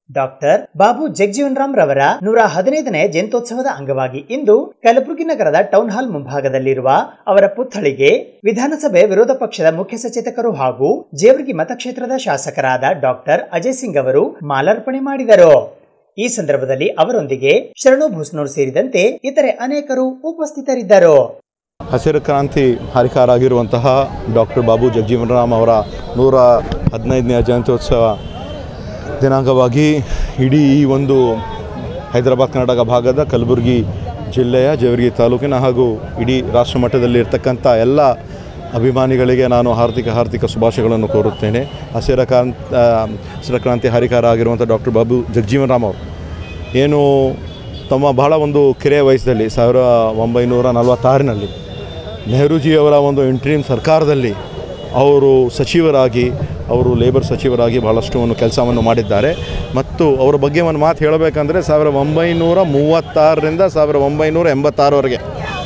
ಡಾಕ್ಟರ್ ಬಾಬು ಜಗಜೀವನ್ ರಾಮ್ ರವರ ನೂರ ಹದಿನೈದನೇ ಜಯಂತ್ಯೋತ್ಸವದ ಅಂಗವಾಗಿ ಇಂದು ಕಲಬುರಗಿ ನಗರದ ಟೌನ್ ಹಾಲ್ ಮುಂಭಾಗದಲ್ಲಿರುವ ಅವರ ಪುತ್ಥಳಿಗೆ ವಿಧಾನಸಭೆ ವಿರೋಧ ಪಕ್ಷದ ಮುಖ್ಯ ಸಚೇತಕರು ಹಾಗೂ ಜೇವರ್ಗಿ ಮತಕ್ಷೇತ್ರದ ಶಾಸಕರಾದ ಡಾಕ್ಟರ್ ಅಜಯ್ ಸಿಂಗ್ ಅವರು ಮಾಲಾರ್ಪಣೆ ಮಾಡಿದರು ಈ ಸಂದರ್ಭದಲ್ಲಿ ಅವರೊಂದಿಗೆ ಶರಣು ಭೂಸ್ನೂರ್ ಸೇರಿದಂತೆ ಇತರೆ ಅನೇಕರು ಉಪಸ್ಥಿತರಿದ್ದರು ಹಸಿರು ಕ್ರಾಂತಿ ಹರಿಕಾರ ಆಗಿರುವಂತಹ ಡಾಕ್ಟರ್ ಬಾಬು ಜಗಜೀವನ್ ರಾಮ್ ಅವರ ನೂರ ಹದಿನೈದನೇ ಜಯಂತ್ಯೋತ್ಸವ ದಿನಾಂಕವಾಗಿ ಇಡೀ ಈ ಒಂದು ಹೈದರಾಬಾದ್ ಕರ್ನಾಟಕ ಭಾಗದ ಕಲಬುರಗಿ ಜಿಲ್ಲೆಯ ಜೇವರ್ಗಿ ತಾಲೂಕಿನ ಹಾಗೂ ಇಡೀ ರಾಷ್ಟ್ರ ಮಟ್ಟದಲ್ಲಿ ಇರ್ತಕ್ಕಂಥ ಎಲ್ಲ ಅಭಿಮಾನಿಗಳಿಗೆ ನಾನು ಹಾರ್ದಿಕ ಹಾರ್ದಿಕ ಶುಭಾಶಯಗಳನ್ನು ಕೋರುತ್ತೇನೆ ಹಸಿರ ಕ್ರಾಂತಿ ಹಸಿರ ಕ್ರಾಂತಿ ಹರಿಕಾರ ಆಗಿರುವಂಥ ಡಾಕ್ಟರ್ ಬಾಬು ಜಗಜೀವನ್ ರಾಮ್ ಅವರು ಏನು ತಮ್ಮ ಬಹಳ ಒಂದು ಕಿರಿಯ ವಯಸ್ಸಲ್ಲಿ ಸಾವಿರ ಒಂಬೈನೂರ ನಲವತ್ತಾರರಲ್ಲಿ ನೆಹರೂಜಿಯವರ ಒಂದು ಇಂಟ್ರೀಮ್ ಸರ್ಕಾರದಲ್ಲಿ ಅವರು ಸಚಿವರಾಗಿ ಅವರು ಲೇಬರ್ ಸಚಿವರಾಗಿ ಬಹಳಷ್ಟು ಒಂದು ಕೆಲಸವನ್ನು ಮಾಡಿದ್ದಾರೆ ಮತ್ತು ಅವರ ಬಗ್ಗೆ ಒಂದು ಮಾತು ಹೇಳಬೇಕಂದ್ರೆ ಸಾವಿರ ಒಂಬೈನೂರ ಮೂವತ್ತಾರರಿಂದ ಸಾವಿರ ಒಂಬೈನೂರ ಎಂಬತ್ತಾರವರೆಗೆ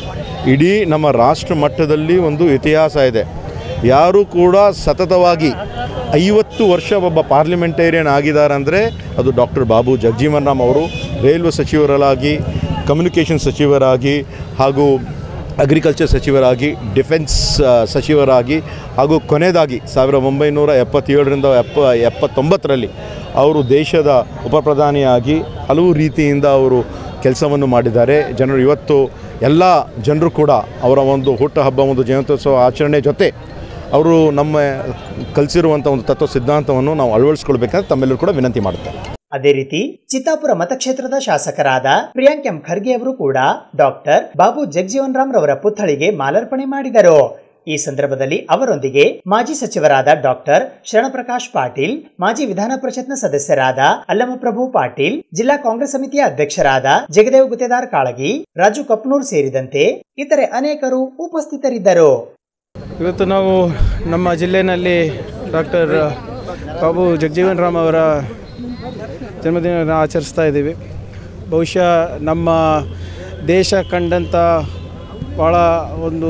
ಇಡೀ ನಮ್ಮ ರಾಷ್ಟ್ರ ಮಟ್ಟದಲ್ಲಿ ಒಂದು ಇತಿಹಾಸ ಇದೆ ಯಾರು ಕೂಡ ಸತತವಾಗಿ ಐವತ್ತು ವರ್ಷ ಒಬ್ಬ ಪಾರ್ಲಿಮೆಂಟೇರಿಯನ್ ಆಗಿದ್ದಾರೆ ಅಂದರೆ ಅದು ಡಾಕ್ಟರ್ ಬಾಬು ಜಗಜೀವನ್ ರಾಮ್ ಅವರು ರೈಲ್ವೆ ಸಚಿವರಾಗಿ ಕಮ್ಯುನಿಕೇಷನ್ ಸಚಿವರಾಗಿ ಹಾಗೂ ಅಗ್ರಿಕಲ್ಚರ್ ಸಚಿವರಾಗಿ ಡಿಫೆನ್ಸ್ ಆ, ಸಚಿವರಾಗಿ ಹಾಗೂ ಕೊನೆಯದಾಗಿ ಸಾವಿರ ಒಂಬೈನೂರ ಎಪ್ಪತ್ತೇಳರಿಂದ ಎಪ್ಪ ಎಪ್ಪತ್ತೊಂಬತ್ತರಲ್ಲಿ ಅವರು ದೇಶದ ಉಪ ಪ್ರಧಾನಿಯಾಗಿ ಹಲವು ರೀತಿಯಿಂದ ಅವರು ಕೆಲಸವನ್ನು ಮಾಡಿದ್ದಾರೆ ಜನರು ಇವತ್ತು ಎಲ್ಲ ಜನರು ಕೂಡ ಅವರ ಒಂದು ಹುಟ್ಟುಹಬ್ಬ ಒಂದು ಜಯಂತ್ಯೋತ್ಸವ ಆಚರಣೆ ಜೊತೆ ಅವರು ನಮ್ಮ ಕಲಿಸಿರುವಂಥ ಒಂದು ತತ್ವ ಸಿದ್ಧಾಂತವನ್ನು ನಾವು ಅಳವಡಿಸ್ಕೊಳ್ಬೇಕಂತ ತಮ್ಮೆಲ್ಲರೂ ಕೂಡ ವಿನಂತಿ ಮಾಡುತ್ತೇನೆ ಅದೇ ರೀತಿ ಚಿತ್ತಾಪುರ ಮತಕ್ಷೇತ್ರದ ಶಾಸಕರಾದ ಪ್ರಿಯಾಂಕ್ ಎಂ ಖರ್ಗೆ ಅವರು ಕೂಡ ಡಾಕ್ಟರ್ ಬಾಬು ಜಗಜೀವನ್ ರಾಮ್ ರವರ ಪುತ್ಥಳಿಗೆ ಮಾಲಾರ್ಪಣೆ ಮಾಡಿದರು ಈ ಸಂದರ್ಭದಲ್ಲಿ ಅವರೊಂದಿಗೆ ಮಾಜಿ ಸಚಿವರಾದ ಡಾಕ್ಟರ್ ಶರಣಪ್ರಕಾಶ್ ಪಾಟೀಲ್ ಮಾಜಿ ವಿಧಾನ ಪರಿಷತ್ನ ಸದಸ್ಯರಾದ ಅಲ್ಲಮಪ್ರಭು ಪಾಟೀಲ್ ಜಿಲ್ಲಾ ಕಾಂಗ್ರೆಸ್ ಸಮಿತಿಯ ಅಧ್ಯಕ್ಷರಾದ ಜಗದೇವ್ ಗುತ್ತೇದಾರ್ ಕಾಳಗಿ ರಾಜು ಕಪ್ನೂರ್ ಸೇರಿದಂತೆ ಇತರೆ ಅನೇಕರು ಉಪಸ್ಥಿತರಿದ್ದರು ಇವತ್ತು ನಾವು ನಮ್ಮ ಜಿಲ್ಲೆಯಲ್ಲಿ ಡಾಕ್ಟರ್ ಬಾಬು ಜಗಜೀವನ್ ರಾಮ್ ಅವರ ಜನ್ಮದಿನ ಆಚರಿಸ್ತಾ ಇದ್ದೀವಿ ಬಹುಶಃ ನಮ್ಮ ದೇಶ ಕಂಡಂಥ ಭಾಳ ಒಂದು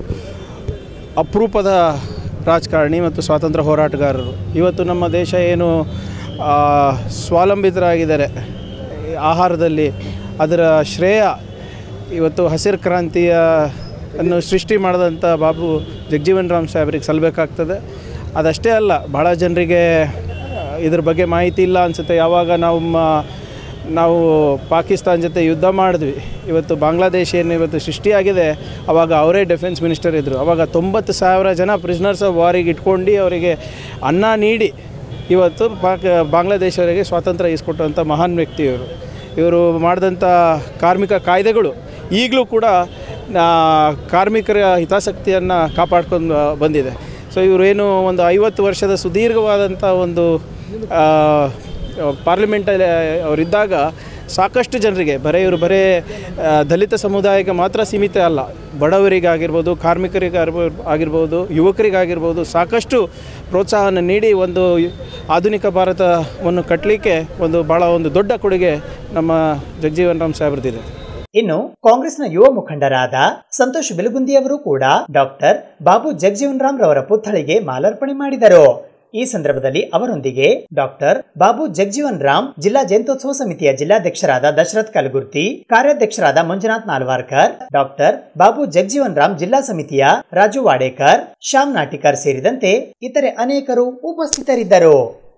ಅಪರೂಪದ ರಾಜಕಾರಣಿ ಮತ್ತು ಸ್ವಾತಂತ್ರ್ಯ ಹೋರಾಟಗಾರರು ಇವತ್ತು ನಮ್ಮ ದೇಶ ಏನು ಆ, ಸ್ವಾವಲಂಬಿತರಾಗಿದ್ದಾರೆ ಈ ಆಹಾರದಲ್ಲಿ ಅದರ ಶ್ರೇಯ ಇವತ್ತು ಹಸಿರು ಕ್ರಾಂತಿಯ ಅನ್ನು ಸೃಷ್ಟಿ ಮಾಡಿದಂಥ ಬಾಬು ಜಗಜೀವನ್ ರಾಮ್ ಸಾಹೇಬ್ರಿಗೆ ಸಲ್ಲಬೇಕಾಗ್ತದೆ ಅದಷ್ಟೇ ಅಲ್ಲ ಭಾಳ ಜನರಿಗೆ ಆ, ಇದ್ರ ಬಗ್ಗೆ ಮಾಹಿತಿ ಇಲ್ಲ ಅನಿಸುತ್ತೆ ಯಾವಾಗ ನಾವು ಮ- ನಾವು ಪಾಕಿಸ್ತಾನ ಜೊತೆ ಯುದ್ಧ ಮಾಡಿದ್ವಿ ಇವತ್ತು ಬಾಂಗ್ಲಾದೇಶ ಏನು ಇವತ್ತು ಸೃಷ್ಟಿಯಾಗಿದೆ ಅವಾಗ ಅವರೇ ಡಿಫೆನ್ಸ್ ಮಿನಿಸ್ಟರ್ ಇದ್ದರು ಅವಾಗ ತೊಂಬತ್ತು ಸಾವಿರ ಜನ ಪ್ರಿಸ್ನರ್ಸ್ ಆಫ್ ವಾರಿಗೆ ಇಟ್ಕೊಂಡು ಅವರಿಗೆ ಅನ್ನ ನೀಡಿ ಇವತ್ತು ಪಾಕ್ ಬಾಂಗ್ಲಾದೇಶವರಿಗೆ ಸ್ವಾತಂತ್ರ್ಯ ಇಸ್ಕೊಟ್ಟಂಥ ಮಹಾನ್ ವ್ಯಕ್ತಿ ಇವರು ಇವರು ಮಾಡಿದಂಥ ಕಾರ್ಮಿಕ ಕಾಯ್ದೆಗಳು ಈಗಲೂ ಕೂಡ ಆ, ಕಾರ್ಮಿಕರ ಹಿತಾಸಕ್ತಿಯನ್ನು ಕಾಪಾಡ್ಕೊಂಡು ಬಂದಿದೆ ಸೊ ಇವರೇನು ಒಂದು ಐವತ್ತು ವರ್ಷದ ಸುದೀರ್ಘವಾದಂಥ ಒಂದು ಆ, ಪಾರ್ಲಿಮೆಂಟಲ್ಲಿ ಅವರಿದ್ದಾಗ ಸಾಕಷ್ಟು ಜನರಿಗೆ ಬರೀ ಇವರು ಬರೇ ಆ, ದಲಿತ ಸಮುದಾಯಕ್ಕೆ ಮಾತ್ರ ಸೀಮಿತ ಅಲ್ಲ ಬಡವರಿಗಾಗಿರ್ಬೋದು ಕಾರ್ಮಿಕರಿಗೆ ಆಗಿರ್ಬೋದು ಯುವಕರಿಗಾಗಿರ್ಬೋದು ಸಾಕಷ್ಟು ಪ್ರೋತ್ಸಾಹನ ನೀಡಿ ಒಂದು ಆಧುನಿಕ ಭಾರತವನ್ನು ಕಟ್ಟಲಿಕ್ಕೆ ಒಂದು ಭಾಳ ಒಂದು ದೊಡ್ಡ ಕೊಡುಗೆ ನಮ್ಮ ಜಗಜೀವನ್ ರಾಮ್ ಸಾಹೇಬ್ರದಿದೆ ಇನ್ನು ಕಾಂಗ್ರೆಸ್ನ ಯುವ ಮುಖಂಡರಾದ ಸಂತೋಷ್ ಬೆಲಗುಂದಿ ಅವರು ಕೂಡ ಡಾಕ್ಟರ್ ಬಾಬು ಜಗಜೀವನ್ ರಾಮ್ ರವರ ಪುತ್ಥಳಿಗೆ ಮಾಲಾರ್ಪಣೆ ಮಾಡಿದರು ಈ ಸಂದರ್ಭದಲ್ಲಿ ಅವರೊಂದಿಗೆ ಡಾಕ್ಟರ್ ಬಾಬು ಜಗಜೀವನ್ ರಾಮ್ ಜಿಲ್ಲಾ ಜಯಂತ್ಯೋತ್ಸವ ಸಮಿತಿಯ ಜಿಲ್ಲಾಧ್ಯಕ್ಷರಾದ ದಶರಥ್ ಕಲಗುರ್ತಿ ಕಾರ್ಯಾಧ್ಯಕ್ಷರಾದ ಮಂಜುನಾಥ್ ನಾಲ್ವಾರ್ಕರ್ ಡಾಕ್ಟರ್ ಬಾಬು ಜಗಜೀವನ್ ರಾಮ್ ಜಿಲ್ಲಾ ಸಮಿತಿಯ ರಾಜು ವಾಡೇಕರ್ ಶ್ಯಾಮ್ ನಾಟಿಕರ್ ಸೇರಿದಂತೆ ಇತರೆ ಅನೇಕರು ಉಪಸ್ಥಿತರಿದ್ದರು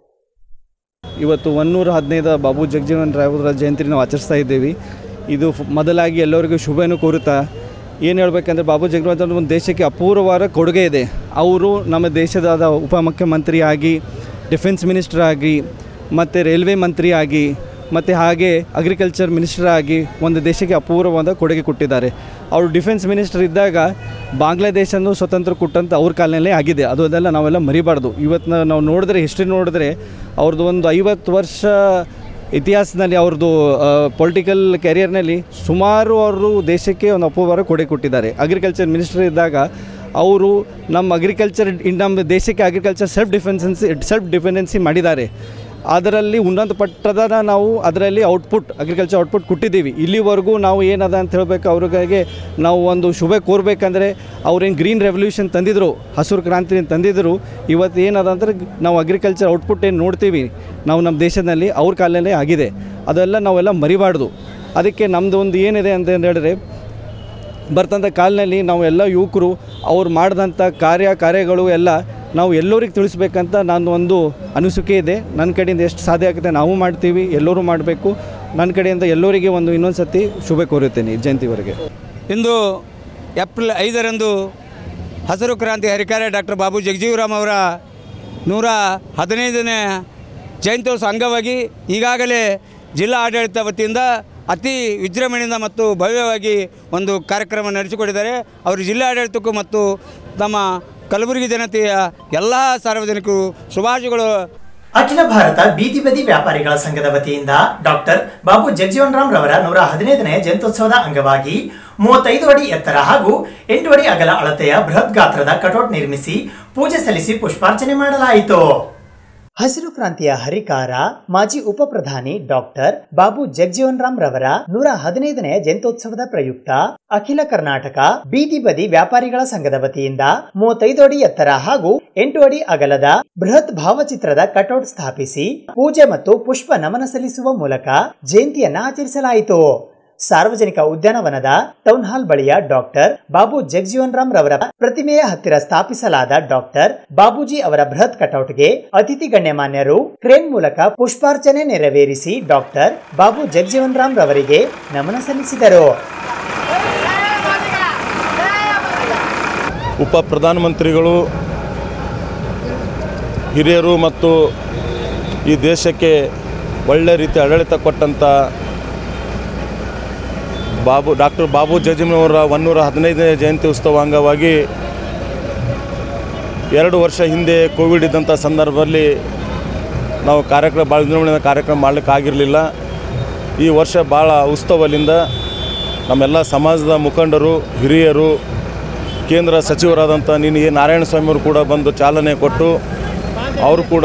ಇವತ್ತು ಒನ್ನೂರ ಹದಿನೈದು ಬಾಬು ಜಗಜೀವನ್ ರಾಯವರ ಜಯಂತಿ ನಾವು ಆಚರಿಸ್ತಾ ಇದ್ದೀವಿ ಇದು ಫ್- ಮೊದಲಾಗಿ ಎಲ್ಲರಿಗೂ ಶುಭವನ್ನು ಕೋರುತ್ತಾ ಏನು ಹೇಳ್ಬೇಕಂದ್ರೆ ಬಾಬು ಜಗಜೀವನ್ ರಾಮ್ ಒಂದು ದೇಶಕ್ಕೆ ಅಪೂರ್ವವಾದ ಕೊಡುಗೆ ಇದೆ ಅವರು ನಮ್ಮ ದೇಶದ ಉಪಮುಖ್ಯಮಂತ್ರಿ ಆಗಿ ಡಿಫೆನ್ಸ್ ಮಿನಿಸ್ಟರ್ ಆಗಿ ಮತ್ತು ರೈಲ್ವೆ ಮಂತ್ರಿ ಆಗಿ ಮತ್ತು ಹಾಗೆ ಅಗ್ರಿಕಲ್ಚರ್ ಮಿನಿಸ್ಟರ್ ಆಗಿ ಒಂದು ದೇಶಕ್ಕೆ ಅಪೂರ್ವವಾದ ಕೊಡುಗೆ ಕೊಟ್ಟಿದ್ದಾರೆ ಅವರು ಡಿಫೆನ್ಸ್ ಮಿನಿಸ್ಟರ್ ಇದ್ದಾಗ ಬಾಂಗ್ಲಾದೇಶನೂ ಸ್ವತಂತ್ರ ಕೊಟ್ಟಂತ ಅವ್ರ ಕಾಲದಲ್ಲೇ ಆಗಿದೆ ಅದು ಅದೆಲ್ಲ ನಾವೆಲ್ಲ ಮರಿಬಾರ್ದು ಇವತ್ತು ನಾವು ನೋಡಿದ್ರೆ ಹಿಸ್ಟ್ರಿ ನೋಡಿದ್ರೆ ಅವ್ರದ್ದು ಒಂದು ಐವತ್ತು ವರ್ಷ ಇತಿಹಾಸದಲ್ಲಿ ಅವ್ರದ್ದು ಪೊಲಿಟಿಕಲ್ ಕೆರಿಯರ್ನಲ್ಲಿ ಸುಮಾರು ಅವರು ದೇಶಕ್ಕೆ ಒಂದು ಅಪೂರ್ವ ಕೊಡುಗೆ ಕೊಟ್ಟಿದ್ದಾರೆ ಅಗ್ರಿಕಲ್ಚರ್ ಮಿನಿಸ್ಟರ್ ಇದ್ದಾಗ ಅವರು ನಮ್ಮ ಅಗ್ರಿಕಲ್ಚರ್ ನಮ್ಮ ದೇಶಕ್ಕೆ ಅಗ್ರಿಕಲ್ಚರ್ ಸೆಲ್ಫ್ ಡಿಫೆನ್ಸೆನ್ಸಿ ಸೆಲ್ಫ್ ಡಿಪೆಂಡೆನ್ಸಿ ಮಾಡಿದ್ದಾರೆ ಅದರಲ್ಲಿ ಉನ್ನತ ಪಟ್ಟದ ನಾವು ಅದರಲ್ಲಿ ಔಟ್ಪುಟ್ ಅಗ್ರಿಕಲ್ಚರ್ ಔಟ್ಪುಟ್ ಕೊಟ್ಟಿದ್ದೀವಿ ಇಲ್ಲಿವರೆಗೂ ನಾವು ಏನದ ಅಂತ ಹೇಳಬೇಕು ಅವ್ರಿಗೆ ನಾವು ಒಂದು ಶುಭ ಕೋರ್ಬೇಕಂದ್ರೆ ಅವ್ರೇನು ಗ್ರೀನ್ ರೆವಲ್ಯೂಷನ್ ತಂದಿದ್ರು ಹಸಿರು ಕ್ರಾಂತಿ ತಂದಿದ್ರು ಇವತ್ತು ಏನದ ಅಂದ್ರೆ ನಾವು ಅಗ್ರಿಕಲ್ಚರ್ ಔಟ್ಪುಟ್ ಏನು ನೋಡ್ತೀವಿ ನಾವು ನಮ್ಮ ದೇಶದಲ್ಲಿ ಅವ್ರ ಕಾಲಲ್ಲೇ ಆಗಿದೆ ಅದೆಲ್ಲ ನಾವೆಲ್ಲ ಮರಿಬಾರ್ದು ಅದಕ್ಕೆ ನಮ್ಮದು ಒಂದು ಏನಿದೆ ಅಂತ ಹೇಳಿದ್ರೆ ಬರ್ತಂಥ ಕಾಲಿನಲ್ಲಿ ನಾವು ಎಲ್ಲ ಯುವಕರು ಅವ್ರು ಮಾಡಿದಂಥ ಕಾರ್ಯ ಕಾರ್ಯಗಳು ಎಲ್ಲ ನಾವು ಎಲ್ಲರಿಗೆ ತಿಳಿಸ್ಬೇಕಂತ ನಾನು ಒಂದು ಅನಿಸಿಕೆ ಇದೆ ನನ್ನ ಕಡೆಯಿಂದ ಎಷ್ಟು ಸಾಧ್ಯ ಆಗುತ್ತೆ ನಾವು ಮಾಡ್ತೀವಿ ಎಲ್ಲರೂ ಮಾಡಬೇಕು ನನ್ನ ಕಡೆಯಿಂದ ಎಲ್ಲರಿಗೆ ಒಂದು ಇನ್ನೊಂದು ಸತಿ ಶುಭ ಕೋರುತ್ತೇನೆ ಜಯಂತಿವರೆಗೆ ಇಂದು ಏಪ್ರಿಲ್ ಐದರಂದು ಹಸಿರು ಕ್ರಾಂತಿ ಹರಿಕಾರ ಡಾಕ್ಟರ್ ಬಾಬು ಜಗಜೀವರಾಮ್ ಅವರ ನೂರ ಹದಿನೈದನೇ ಜಯಂತ್ಯೋತ್ಸವ ಅಂಗವಾಗಿ ಈಗಾಗಲೇ ಜಿಲ್ಲಾ ಆಡಳಿತ ವತಿಯಿಂದ ಅತಿ ವಿಜೃಂಭಣೆಯಿಂದ ಮತ್ತು ಭವ್ಯವಾಗಿ ಒಂದು ಕಾರ್ಯಕ್ರಮ ನಡೆಸಿಕೊಟ್ಟಿದ್ದಾರೆ ಅವರು ಜಿಲ್ಲಾ ಆಡಳಿತಕ್ಕೂ ಮತ್ತು ನಮ್ಮ ಕಲಬುರಗಿ ಜನತೆಯ ಎಲ್ಲ ಸಾರ್ವಜನಿಕರು ಶುಭಾಶಯಗಳು ಅಖಿಲ ಭಾರತ ಬೀದಿ ಬದಿ ವ್ಯಾಪಾರಿಗಳ ಸಂಘದ ವತಿಯಿಂದ ಡಾಕ್ಟರ್ ಬಾಬು ಜಗಜೀವನ್ ರಾಮ್ ರವರ ನೂರ ಹದಿನೈದನೇ ಜಯಂತ್ಯೋತ್ಸವದ ಅಂಗವಾಗಿ ಮೂವತ್ತೈದು ಅಡಿ ಎತ್ತರ ಹಾಗೂ ಎಂಟು ಅಡಿ ಅಗಲ ಅಳತೆಯ ಬೃಹತ್ ಗಾತ್ರದ ಕಟೌಟ್ ನಿರ್ಮಿಸಿ ಪೂಜೆ ಸಲ್ಲಿಸಿ ಪುಷ್ಪಾರ್ಚನೆ ಮಾಡಲಾಯಿತು ಹಸಿರು ಕ್ರಾಂತಿಯ ಹರಿಕಾರ ಮಾಜಿ ಉಪ ಪ್ರಧಾನಿ ಡಾಕ್ಟರ್ ಬಾಬು ಜಗಜೀವನ್ ರಾಮ್ ರವರ ನೂರ ಹದಿನೈದನೇ ಜಯಂತ್ಯೋತ್ಸವದ ಪ್ರಯುಕ್ತ ಅಖಿಲ ಕರ್ನಾಟಕ ಬೀದಿ ಬದಿ ವ್ಯಾಪಾರಿಗಳ ಸಂಘದ ವತಿಯಿಂದ ಮೂವತ್ತೈದು ಅಡಿ ಎತ್ತರ ಹಾಗೂ ಎಂಟು ಅಡಿ ಅಗಲದ ಬೃಹತ್ ಭಾವಚಿತ್ರದ ಕಟೌಟ್ ಸ್ಥಾಪಿಸಿ ಪೂಜೆ ಮತ್ತು ಪುಷ್ಪ ನಮನ ಸಲ್ಲಿಸುವ ಮೂಲಕ ಜಯಂತಿಯನ್ನ ಆಚರಿಸಲಾಯಿತು ಸಾರ್ವಜನಿಕ ಉದ್ಯಾನವನದ ಟೌನ್ ಹಾಲ್ ಬಳಿಯ ಡಾಕ್ಟರ್ ಬಾಬು ಜಗಜೀವನ್ ರಾಮ್ ರವರ ಪ್ರತಿಮೆಯ ಹತ್ತಿರ ಸ್ಥಾಪಿಸಲಾದ ಡಾಕ್ಟರ್ ಬಾಬೂಜಿ ಅವರ ಬೃಹತ್ ಕಟೌಟ್ಗೆ ಅತಿಥಿ ಗಣ್ಯಮಾನ್ಯರು ಕ್ರೇನ್ ಮೂಲಕ ಪುಷ್ಪಾರ್ಚನೆ ನೆರವೇರಿಸಿ ಡಾಕ್ಟರ್ ಬಾಬು ಜಗಜೀವನ್ ರಾಮ್ ರವರಿಗೆ ನಮನ ಸಲ್ಲಿಸಿದರು ಉಪ ಪ್ರಧಾನಮಂತ್ರಿಗಳು ಹಿರಿಯರು ಮತ್ತು ಈ ದೇಶಕ್ಕೆ ಒಳ್ಳೆ ರೀತಿ ಆಡಳಿತ ಕೊಟ್ಟಂಥ ಬಾಬು ಡಾಕ್ಟರ್ ಬಾಬು ಜಜಿಮ್ನವರ ಒನ್ನೂರ ಹದಿನೈದನೇ ಜಯಂತಿ ಉತ್ಸವ ಅಂಗವಾಗಿ ಎರಡು ವರ್ಷ ಹಿಂದೆ ಕೋವಿಡ್ ಇದ್ದಂಥ ಸಂದರ್ಭದಲ್ಲಿ ನಾವು ಕಾರ್ಯಕ್ರಮ ಭಾಳ ವಿಜೃಂಭಣೆಯಿಂದ ಕಾರ್ಯಕ್ರಮ ಮಾಡಲಿಕ್ಕೆ ಆಗಿರಲಿಲ್ಲ ಈ ವರ್ಷ ಭಾಳ ಉತ್ಸವದಿಂದ ನಮ್ಮೆಲ್ಲ ಸಮಾಜದ ಮುಖಂಡರು ಹಿರಿಯರು ಕೇಂದ್ರ ಸಚಿವರಾದಂಥ ನೀನು ಎ ನಾರಾಯಣ ಸ್ವಾಮಿಯವರು ಕೂಡ ಬಂದು ಚಾಲನೆ ಕೊಟ್ಟು ಅವರು ಕೂಡ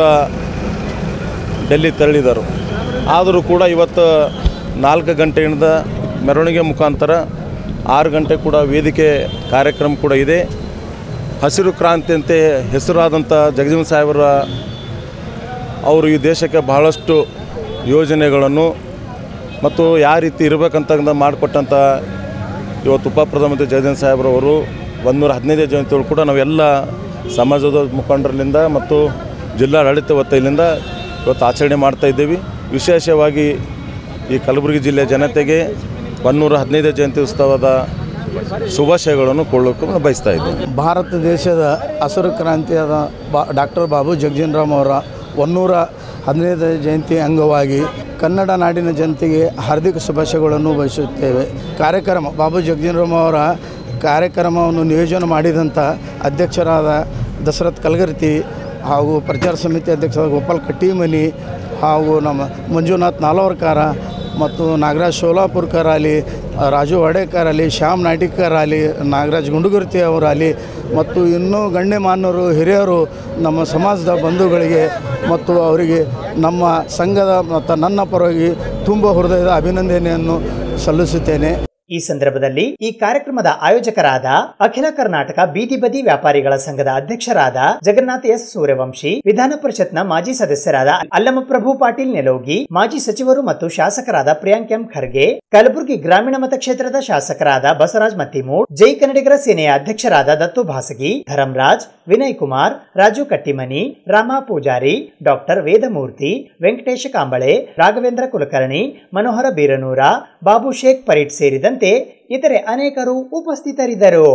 ಡೆಲ್ಲಿ ತೆರಳಿದರು ಆದರೂ ಕೂಡ ಇವತ್ತು ನಾಲ್ಕು ಗಂಟೆಯಿಂದ ಮೆರವಣಿಗೆ ಮುಖಾಂತರ ಆರು ಗಂಟೆ ಕೂಡ ವೇದಿಕೆ ಕಾರ್ಯಕ್ರಮ ಕೂಡ ಇದೆ ಹಸಿರು ಕ್ರಾಂತಿ ಅಂತ ಹೆಸರಾದಂಥ ಜಗಜೀವನ್ ಸಾಹೇಬರ ಅವರು ಈ ದೇಶಕ್ಕೆ ಬಹಳಷ್ಟು ಯೋಜನೆಗಳನ್ನು ಮತ್ತು ಯಾವ ರೀತಿ ಇರಬೇಕಂತ ಮಾಡಿಕೊಟ್ಟಂಥ ಇವತ್ತು ಉಪ ಪ್ರಧಾನಮಂತ್ರಿ ಜಗದೀಶ್ ಸಾಹೇಬ್ರವರು ಒಂದೂರ ಹದಿನೈದು ಜಯಂತಿಗಳು ಕೂಡ ನಾವೆಲ್ಲ ಸಮಾಜದ ಮುಖಂಡರಿಂದ ಮತ್ತು ಜಿಲ್ಲಾಡಳಿತ ವತಿಯಿಂದ ಇವತ್ತು ಆಚರಣೆ ಮಾಡ್ತಾ ಇದ್ದೀವಿ ವಿಶೇಷವಾಗಿ ಈ ಕಲಬುರಗಿ ಜಿಲ್ಲೆಯ ಜನತೆಗೆ ಒನ್ನೂರ ಹದಿನೈದು ಜಯಂತಿ ಉತ್ಸವದ ಶುಭಾಶಯಗಳನ್ನು ಕೊಳ್ಳೋಕೆ ನಾನು ಬಯಸ್ತಾ ಇದ್ದೀನಿ ಭಾರತ ದೇಶದ ಹಸಿರು ಕ್ರಾಂತಿಯಾದ ಬಾ ಡಾಕ್ಟರ್ ಬಾಬು ಜಗಜೀವನ್ ರಾಮ್ ಅವರ ಒನ್ನೂರ ಹದಿನೈದು ಜಯಂತಿ ಅಂಗವಾಗಿ ಕನ್ನಡ ನಾಡಿನ ಜನತೆಗೆ ಹಾರ್ದಿಕ ಶುಭಾಶಯಗಳನ್ನು ಬಯಸುತ್ತೇವೆ ಕಾರ್ಯಕ್ರಮ ಬಾಬು ಜಗಜೀವನ್ ರಾಮ್ ಅವರ ಕಾರ್ಯಕ್ರಮವನ್ನು ನಿಯೋಜನೆ ಮಾಡಿದಂಥ ಅಧ್ಯಕ್ಷರಾದ ದಶರಥ್ ಕಲ್ಗರ್ತಿ ಹಾಗೂ ಪ್ರಚಾರ ಸಮಿತಿ ಅಧ್ಯಕ್ಷರಾದ ಗೋಪಾಲ್ ಕಟ್ಟಿಮನಿ ಹಾಗೂ ನಮ್ಮ ಮಂಜುನಾಥ್ ನಾಲವರ್ಕಾರ ಮತ್ತು ನಾಗರಾಜ್ ಶೋಲಾಪುರ್ಕರ್ ಆಗಲಿ ರಾಜು ವಡೇಕರ್ ಆಗಲಿ ಶ್ಯಾಮ್ ನಾಟಿಕರ್ ಆಗಲಿ ನಾಗರಾಜ್ ಗುಂಡುಗುರ್ತಿ ಅವರಾಗಲಿ ಮತ್ತು ಇನ್ನೂ ಗಣ್ಯಮಾನ್ಯರು ಹಿರಿಯರು ನಮ್ಮ ಸಮಾಜದ ಬಂಧುಗಳಿಗೆ ಮತ್ತು ಅವರಿಗೆ ನಮ್ಮ ಸಂಘದ ಮತ್ತು ನನ್ನ ಪರವಾಗಿ ತುಂಬ ಹೃದಯದ ಅಭಿನಂದನೆಯನ್ನು ಸಲ್ಲಿಸುತ್ತೇನೆ ಈ ಸಂದರ್ಭದಲ್ಲಿ ಈ ಕಾರ್ಯಕ್ರಮದ ಆಯೋಜಕರಾದ ಅಖಿಲ ಕರ್ನಾಟಕ ಬೀದಿ ಬದಿ ವ್ಯಾಪಾರಿಗಳ ಸಂಘದ ಅಧ್ಯಕ್ಷರಾದ ಜಗನ್ನಾಥ ಎಸ್ ಸೂರ್ಯವಂಶಿ ವಿಧಾನ ಪರಿಷತ್ನ ಮಾಜಿ ಸದಸ್ಯರಾದ ಅಲ್ಲಮಪ್ರಭು ಪಾಟೀಲ್ ನೆಲೋಗಿ ಮಾಜಿ ಸಚಿವರು ಮತ್ತು ಶಾಸಕರಾದ ಪ್ರಿಯಾಂಕ್ ಎಂ ಖರ್ಗೆ ಕಲಬುರಗಿ ಗ್ರಾಮೀಣ ಮತಕ್ಷೇತ್ರದ ಶಾಸಕರಾದ ಬಸವರಾಜ್ ಮತ್ತಿಮೂಡ್ ಜೈ ಕನ್ನಡಿಗರ ಸೇನೆಯ ಅಧ್ಯಕ್ಷರಾದ ದತ್ತು ಭಾಸಗಿ ಧರಂರಾಜ್ ವಿನಯ್ ಕುಮಾರ್ ರಾಜು ಕಟ್ಟಿಮನಿ ರಾಮ ಪೂಜಾರಿ ಡಾಕ್ಟರ್ ವೇದಮೂರ್ತಿ ವೆಂಕಟೇಶ ಕಾಂಬಳೆ ರಾಘವೇಂದ್ರ ಕುಲಕರ್ಣಿ ಮನೋಹರ ಬೀರನೂರ ಬಾಬು ಶೇಖ್ ಪರೀಟ್ ಸೇರಿದಂತೆ ಇತರೆ ಅನೇಕರು ಉಪಸ್ಥಿತರಿದ್ದರು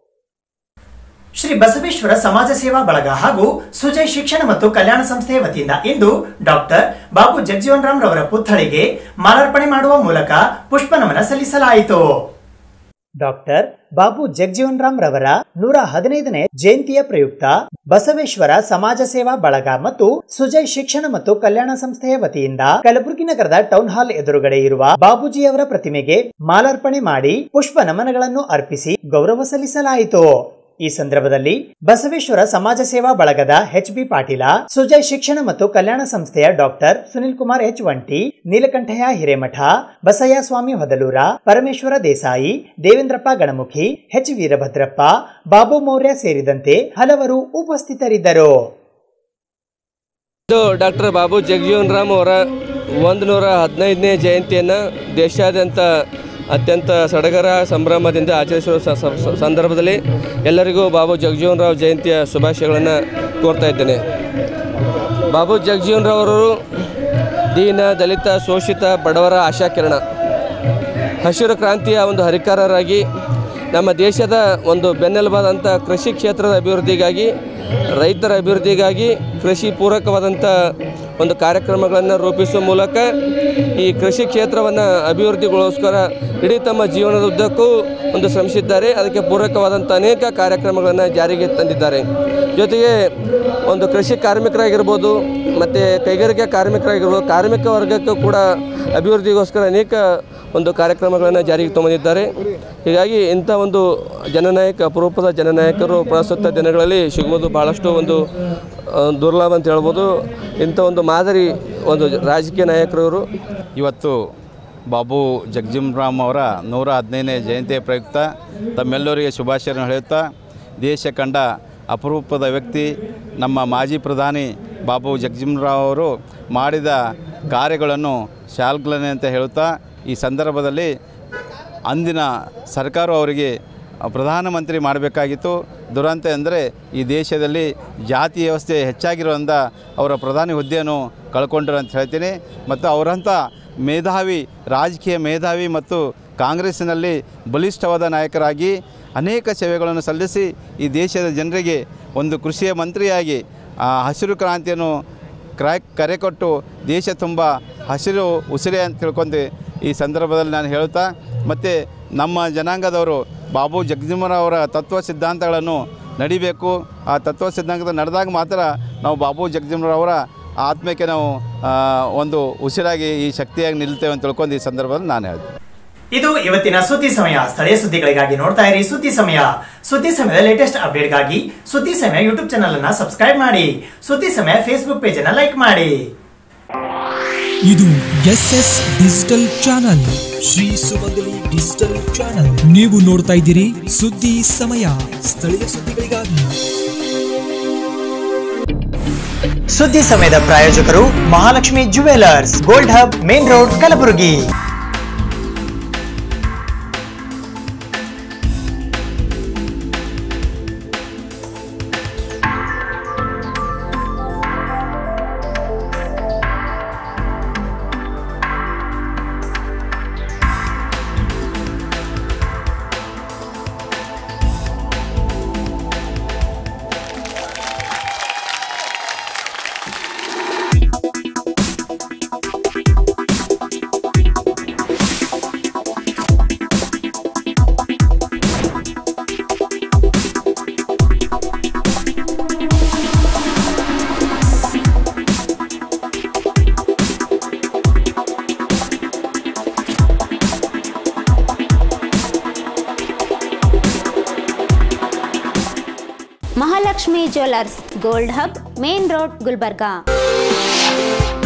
ಶ್ರೀ ಬಸವೇಶ್ವರ ಸಮಾಜ ಸೇವಾ ಬಳಗ ಹಾಗೂ ಸುಜಯ್ ಶಿಕ್ಷಣ ಮತ್ತು ಕಲ್ಯಾಣ ಸಂಸ್ಥೆಯ ವತಿಯಿಂದ ಇಂದು ಡಾಕ್ಟರ್ ಬಾಬು ಜಗಜೀವನ್ ರಾಮ್ ರವರ ಪುತ್ಥಳಿಗೆ ಮಾಲಾರ್ಪಣೆ ಮಾಡುವ ಮೂಲಕ ಪುಷ್ಪ ನಮನ ಸಲ್ಲಿಸಲಾಯಿತು ಡಾಕ್ಟರ್ ಬಾಬು ಜಗಜೀವನ್ ರಾಮ್ ರವರ ನೂರ ಹದಿನೈದನೇ ಜಯಂತಿಯ ಪ್ರಯುಕ್ತ ಬಸವೇಶ್ವರ ಸಮಾಜ ಸೇವಾ ಬಳಗ ಮತ್ತು ಸುಜಯ್ ಶಿಕ್ಷಣ ಮತ್ತು ಕಲ್ಯಾಣ ಸಂಸ್ಥೆಯ ವತಿಯಿಂದ ಕಲಬುರಗಿ ನಗರದ ಟೌನ್ ಹಾಲ್ ಎದುರುಗಡೆ ಇರುವ ಬಾಬೂಜಿಯವರ ಪ್ರತಿಮೆಗೆ ಮಾಲಾರ್ಪಣೆ ಮಾಡಿ ಪುಷ್ಪ ನಮನಗಳನ್ನು ಅರ್ಪಿಸಿ ಗೌರವ ಸಲ್ಲಿಸಲಾಯಿತು ಈ ಸಂದರ್ಭದಲ್ಲಿ ಬಸವೇಶ್ವರ ಸಮಾಜ ಸೇವಾ ಬಳಗದ ಎಚ್ ಬಿ ಪಾಟೀಲ ಸುಜಯ್ ಶಿಕ್ಷಣ ಮತ್ತು ಕಲ್ಯಾಣ ಸಂಸ್ಥೆಯ doctor Sunil Kumar H Vanti Neelakanthayya Hiremath Basayya Swami Hodalur Parameshwara Desai Devendrappa Ganamukhi H Veerabhadrappa Babu Maurya ಸೇರಿದಂತೆ ಹಲವರು ಉಪಸ್ಥಿತರಿದ್ದರು ಇದು ಡಾಕ್ಟರ್ ಬಾಬು ಜಗಜೀವನ್ ರಾಮ್ ಅವರ ಒಂದು ನೂರ ಹದಿನೈದನೇ ಜಯಂತಿಯನ್ನು ದೇಶಾದ್ಯಂತ ಅತ್ಯಂತ ಸಡಗರ ಸಂಭ್ರಮದಿಂದ ಆಚರಿಸುವ ಸ- ಸ- ಸ- ಸಂದರ್ಭದಲ್ಲಿ ಎಲ್ಲರಿಗೂ ಬಾಬು ಜಗಜೀವನ್ ರಾವ್ ಜಯಂತಿಯ ಶುಭಾಶಯಗಳನ್ನು ಕೋರ್ತಾ ಇದ್ದೇನೆ ಬಾಬು ಜಗಜೀವನ್ ರಾವ್ ಅವರು ದೀನ ದಲಿತ ಶೋಷಿತ ಬಡವರ ಆಶಾಕಿರಣ ಹಸಿರು ಕ್ರಾಂತಿಯ ಒಂದು ಹರಿಕಾರರಾಗಿ ನಮ್ಮ ದೇಶದ ಒಂದು ಬೆನ್ನೆಲುಬಾದಂಥ ಕೃಷಿ ಕ್ಷೇತ್ರದ ಅಭಿವೃದ್ಧಿಗಾಗಿ ರೈತರ ಅಭಿವೃದ್ಧಿಗಾಗಿ ಕೃಷಿ ಪೂರಕವಾದಂಥ ಒಂದು ಕಾರ್ಯಕ್ರಮಗಳನ್ನು ರೂಪಿಸುವ ಮೂಲಕ ಈ ಕೃಷಿ ಕ್ಷೇತ್ರವನ್ನು ಅಭಿವೃದ್ಧಿಗೊಳಿಸ್ಕರ ಇಡೀ ತಮ್ಮ ಜೀವನದ ಉದ್ದಕ್ಕೂ ಒಂದು ಶ್ರಮಿಸಿದ್ದಾರೆ ಅದಕ್ಕೆ ಪೂರಕವಾದಂಥ ಅನೇಕ ಕಾರ್ಯಕ್ರಮಗಳನ್ನು ಜಾರಿಗೆ ತಂದಿದ್ದಾರೆ ಜೊತೆಗೆ ಒಂದು ಕೃಷಿ ಕಾರ್ಮಿಕರಾಗಿರ್ಬೋದು ಮತ್ತು ಕೈಗಾರಿಕಾ ಕಾರ್ಮಿಕರಾಗಿರ್ಬೋದು ಕಾರ್ಮಿಕ ವರ್ಗಕ್ಕೂ ಕೂಡ ಅಭಿವೃದ್ಧಿಗೋಸ್ಕರ ಅನೇಕ ಒಂದು ಕಾರ್ಯಕ್ರಮಗಳನ್ನು ಜಾರಿಗೆ ತಂದಿದ್ದಾರೆ ಹೀಗಾಗಿ ಇಂಥ ಒಂದು ಜನನಾಯಕ ಅಪರೂಪದ ಜನನಾಯಕರು ಪ್ರಸ್ತುತ ದಿನಗಳಲ್ಲಿ ಸಿಗುವುದು ಭಾಳಷ್ಟು ಒಂದು ಆ, ದುರ್ಲಭ ಅಂತ ಹೇಳ್ಬೋದು ಇಂಥ ಒಂದು ಮಾದರಿ ಒಂದು ರಾಜಕೀಯ ನಾಯಕರು ಇವರು ಇವತ್ತು ಬಾಬು ಜಗಜೀವನ್ ರಾಮ್ ಅವರ ನೂರ ಹದಿನೈದನೇ ಜಯಂತಿಯ ಪ್ರಯುಕ್ತ ತಮ್ಮೆಲ್ಲರಿಗೆ ಶುಭಾಶಯಗಳನ್ನು ಹೇಳುತ್ತಾ ದೇಶ ಕಂಡ ಅಪರೂಪದ ವ್ಯಕ್ತಿ ನಮ್ಮ ಮಾಜಿ ಪ್ರಧಾನಿ ಬಾಬು ಜಗಜೀವನ್ ರಾವ್ ಅವರು ಮಾಡಿದ ಕಾರ್ಯಗಳನ್ನು ಶಾಲ್ಗಳನೆ ಅಂತ ಹೇಳುತ್ತಾ ಈ ಸಂದರ್ಭದಲ್ಲಿ ಅಂದಿನ ಸರ್ಕಾರ ಅವರಿಗೆ ಪ್ರಧಾನಮಂತ್ರಿ ಮಾಡಬೇಕಾಗಿತ್ತು ದುರಂತ ಅಂದರೆ ಈ ದೇಶದಲ್ಲಿ ಜಾತಿ ವ್ಯವಸ್ಥೆ ಹೆಚ್ಚಾಗಿರುವಂಥ ಅವರ ಪ್ರಧಾನಿ ಹುದ್ದೆಯನ್ನು ಕಳ್ಕೊಂಡ್ರು ಅಂತ ಹೇಳ್ತೀನಿ ಮತ್ತು ಅವರಂಥ ಮೇಧಾವಿ ರಾಜಕೀಯ ಮೇಧಾವಿ ಮತ್ತು ಕಾಂಗ್ರೆಸ್ಸಿನಲ್ಲಿ ಬಲಿಷ್ಠವಾದ ನಾಯಕರಾಗಿ ಅನೇಕ ಸೇವೆಗಳನ್ನು ಸಲ್ಲಿಸಿ ಈ ದೇಶದ ಜನರಿಗೆ ಒಂದು ಕೃಷಿಯ ಮಂತ್ರಿಯಾಗಿ ಆ ಹಸಿರು ಕ್ರಾಂತಿಯನ್ನು ಕ್ರಾ ಕರೆ ಕೊಟ್ಟು ದೇಶ ತುಂಬ ಹಸಿರು ಉಸಿರೆ ಅಂತ ತಿಳ್ಕೊಂಡು ಈ ಸಂದರ್ಭದಲ್ಲಿ ನಾನು ಹೇಳ್ತಾ ಮತ್ತು ನಮ್ಮ ಜನಾಂಗದವರು ಬಾಬು ಜಗಜೀವನವರ ತತ್ವ ಸಿದ್ಧಾಂತಗಳನ್ನು ನಡಿಬೇಕು ಆ ತತ್ವ ಸಿದ್ಧಾಂತ ನಡೆದಾಗ ಮಾತ್ರ ನಾವು ಬಾಬು ಜಗಜೀವನರವರ ಆತ್ಮಕ್ಕೆ ನಾವು ಆ, ಒಂದು ಉಸಿರಾಗಿ ಈ ಶಕ್ತಿಯಾಗಿ ನಿಲ್ತೇವೆ ಅಂತ ತಿಳ್ಕೊಂಡು ಈ ಸಂದರ್ಭದಲ್ಲಿ ನಾನು ಹೇಳ್ತೀನಿ ಇದು ಇವತ್ತಿನ ಸುದ್ದಿ ಸಮಯ ಸ್ಥಳೀಯ ಸುದ್ದಿಗಳಿಗಾಗಿ ನೋಡ್ತಾ ಇರಿ ಸುದ್ದಿ ಸಮಯ ಸುದ್ದಿ ಸಮಯದ ಲೇಟೆಸ್ಟ್ ಅಪ್ಡೇಟ್ಗಾಗಿ ಸುದ್ದಿ ಸಮಯ ಯೂಟ್ಯೂಬ್ ಚಾನಲ್ ಅನ್ನ ಸಬ್ಸ್ಕ್ರೈಬ್ ಮಾಡಿ ಸುದ್ದಿ ಸಮಯ ಫೇಸ್ಬುಕ್ ಪೇಜ್ ಅನ್ನ ಲೈಕ್ ಮಾಡಿ ಇದು S S digital channel Shri Sumangali digital channel ನೀವು ನೋಡ್ತಾ ಇದ್ದೀರಿ ಸುದ್ದಿ ಸಮಯ ಸ್ಥಳೀಯ ಸುದ್ದಿಗಳಿಗಾಗಿ ಸುದ್ದಿ ಸಮಯದ ಪ್ರಾಯೋಜಕರು Mahalakshmi jewellers gold hub main road Kalaburagi Mahalakshmi jewellers gold hub main road Gulbarga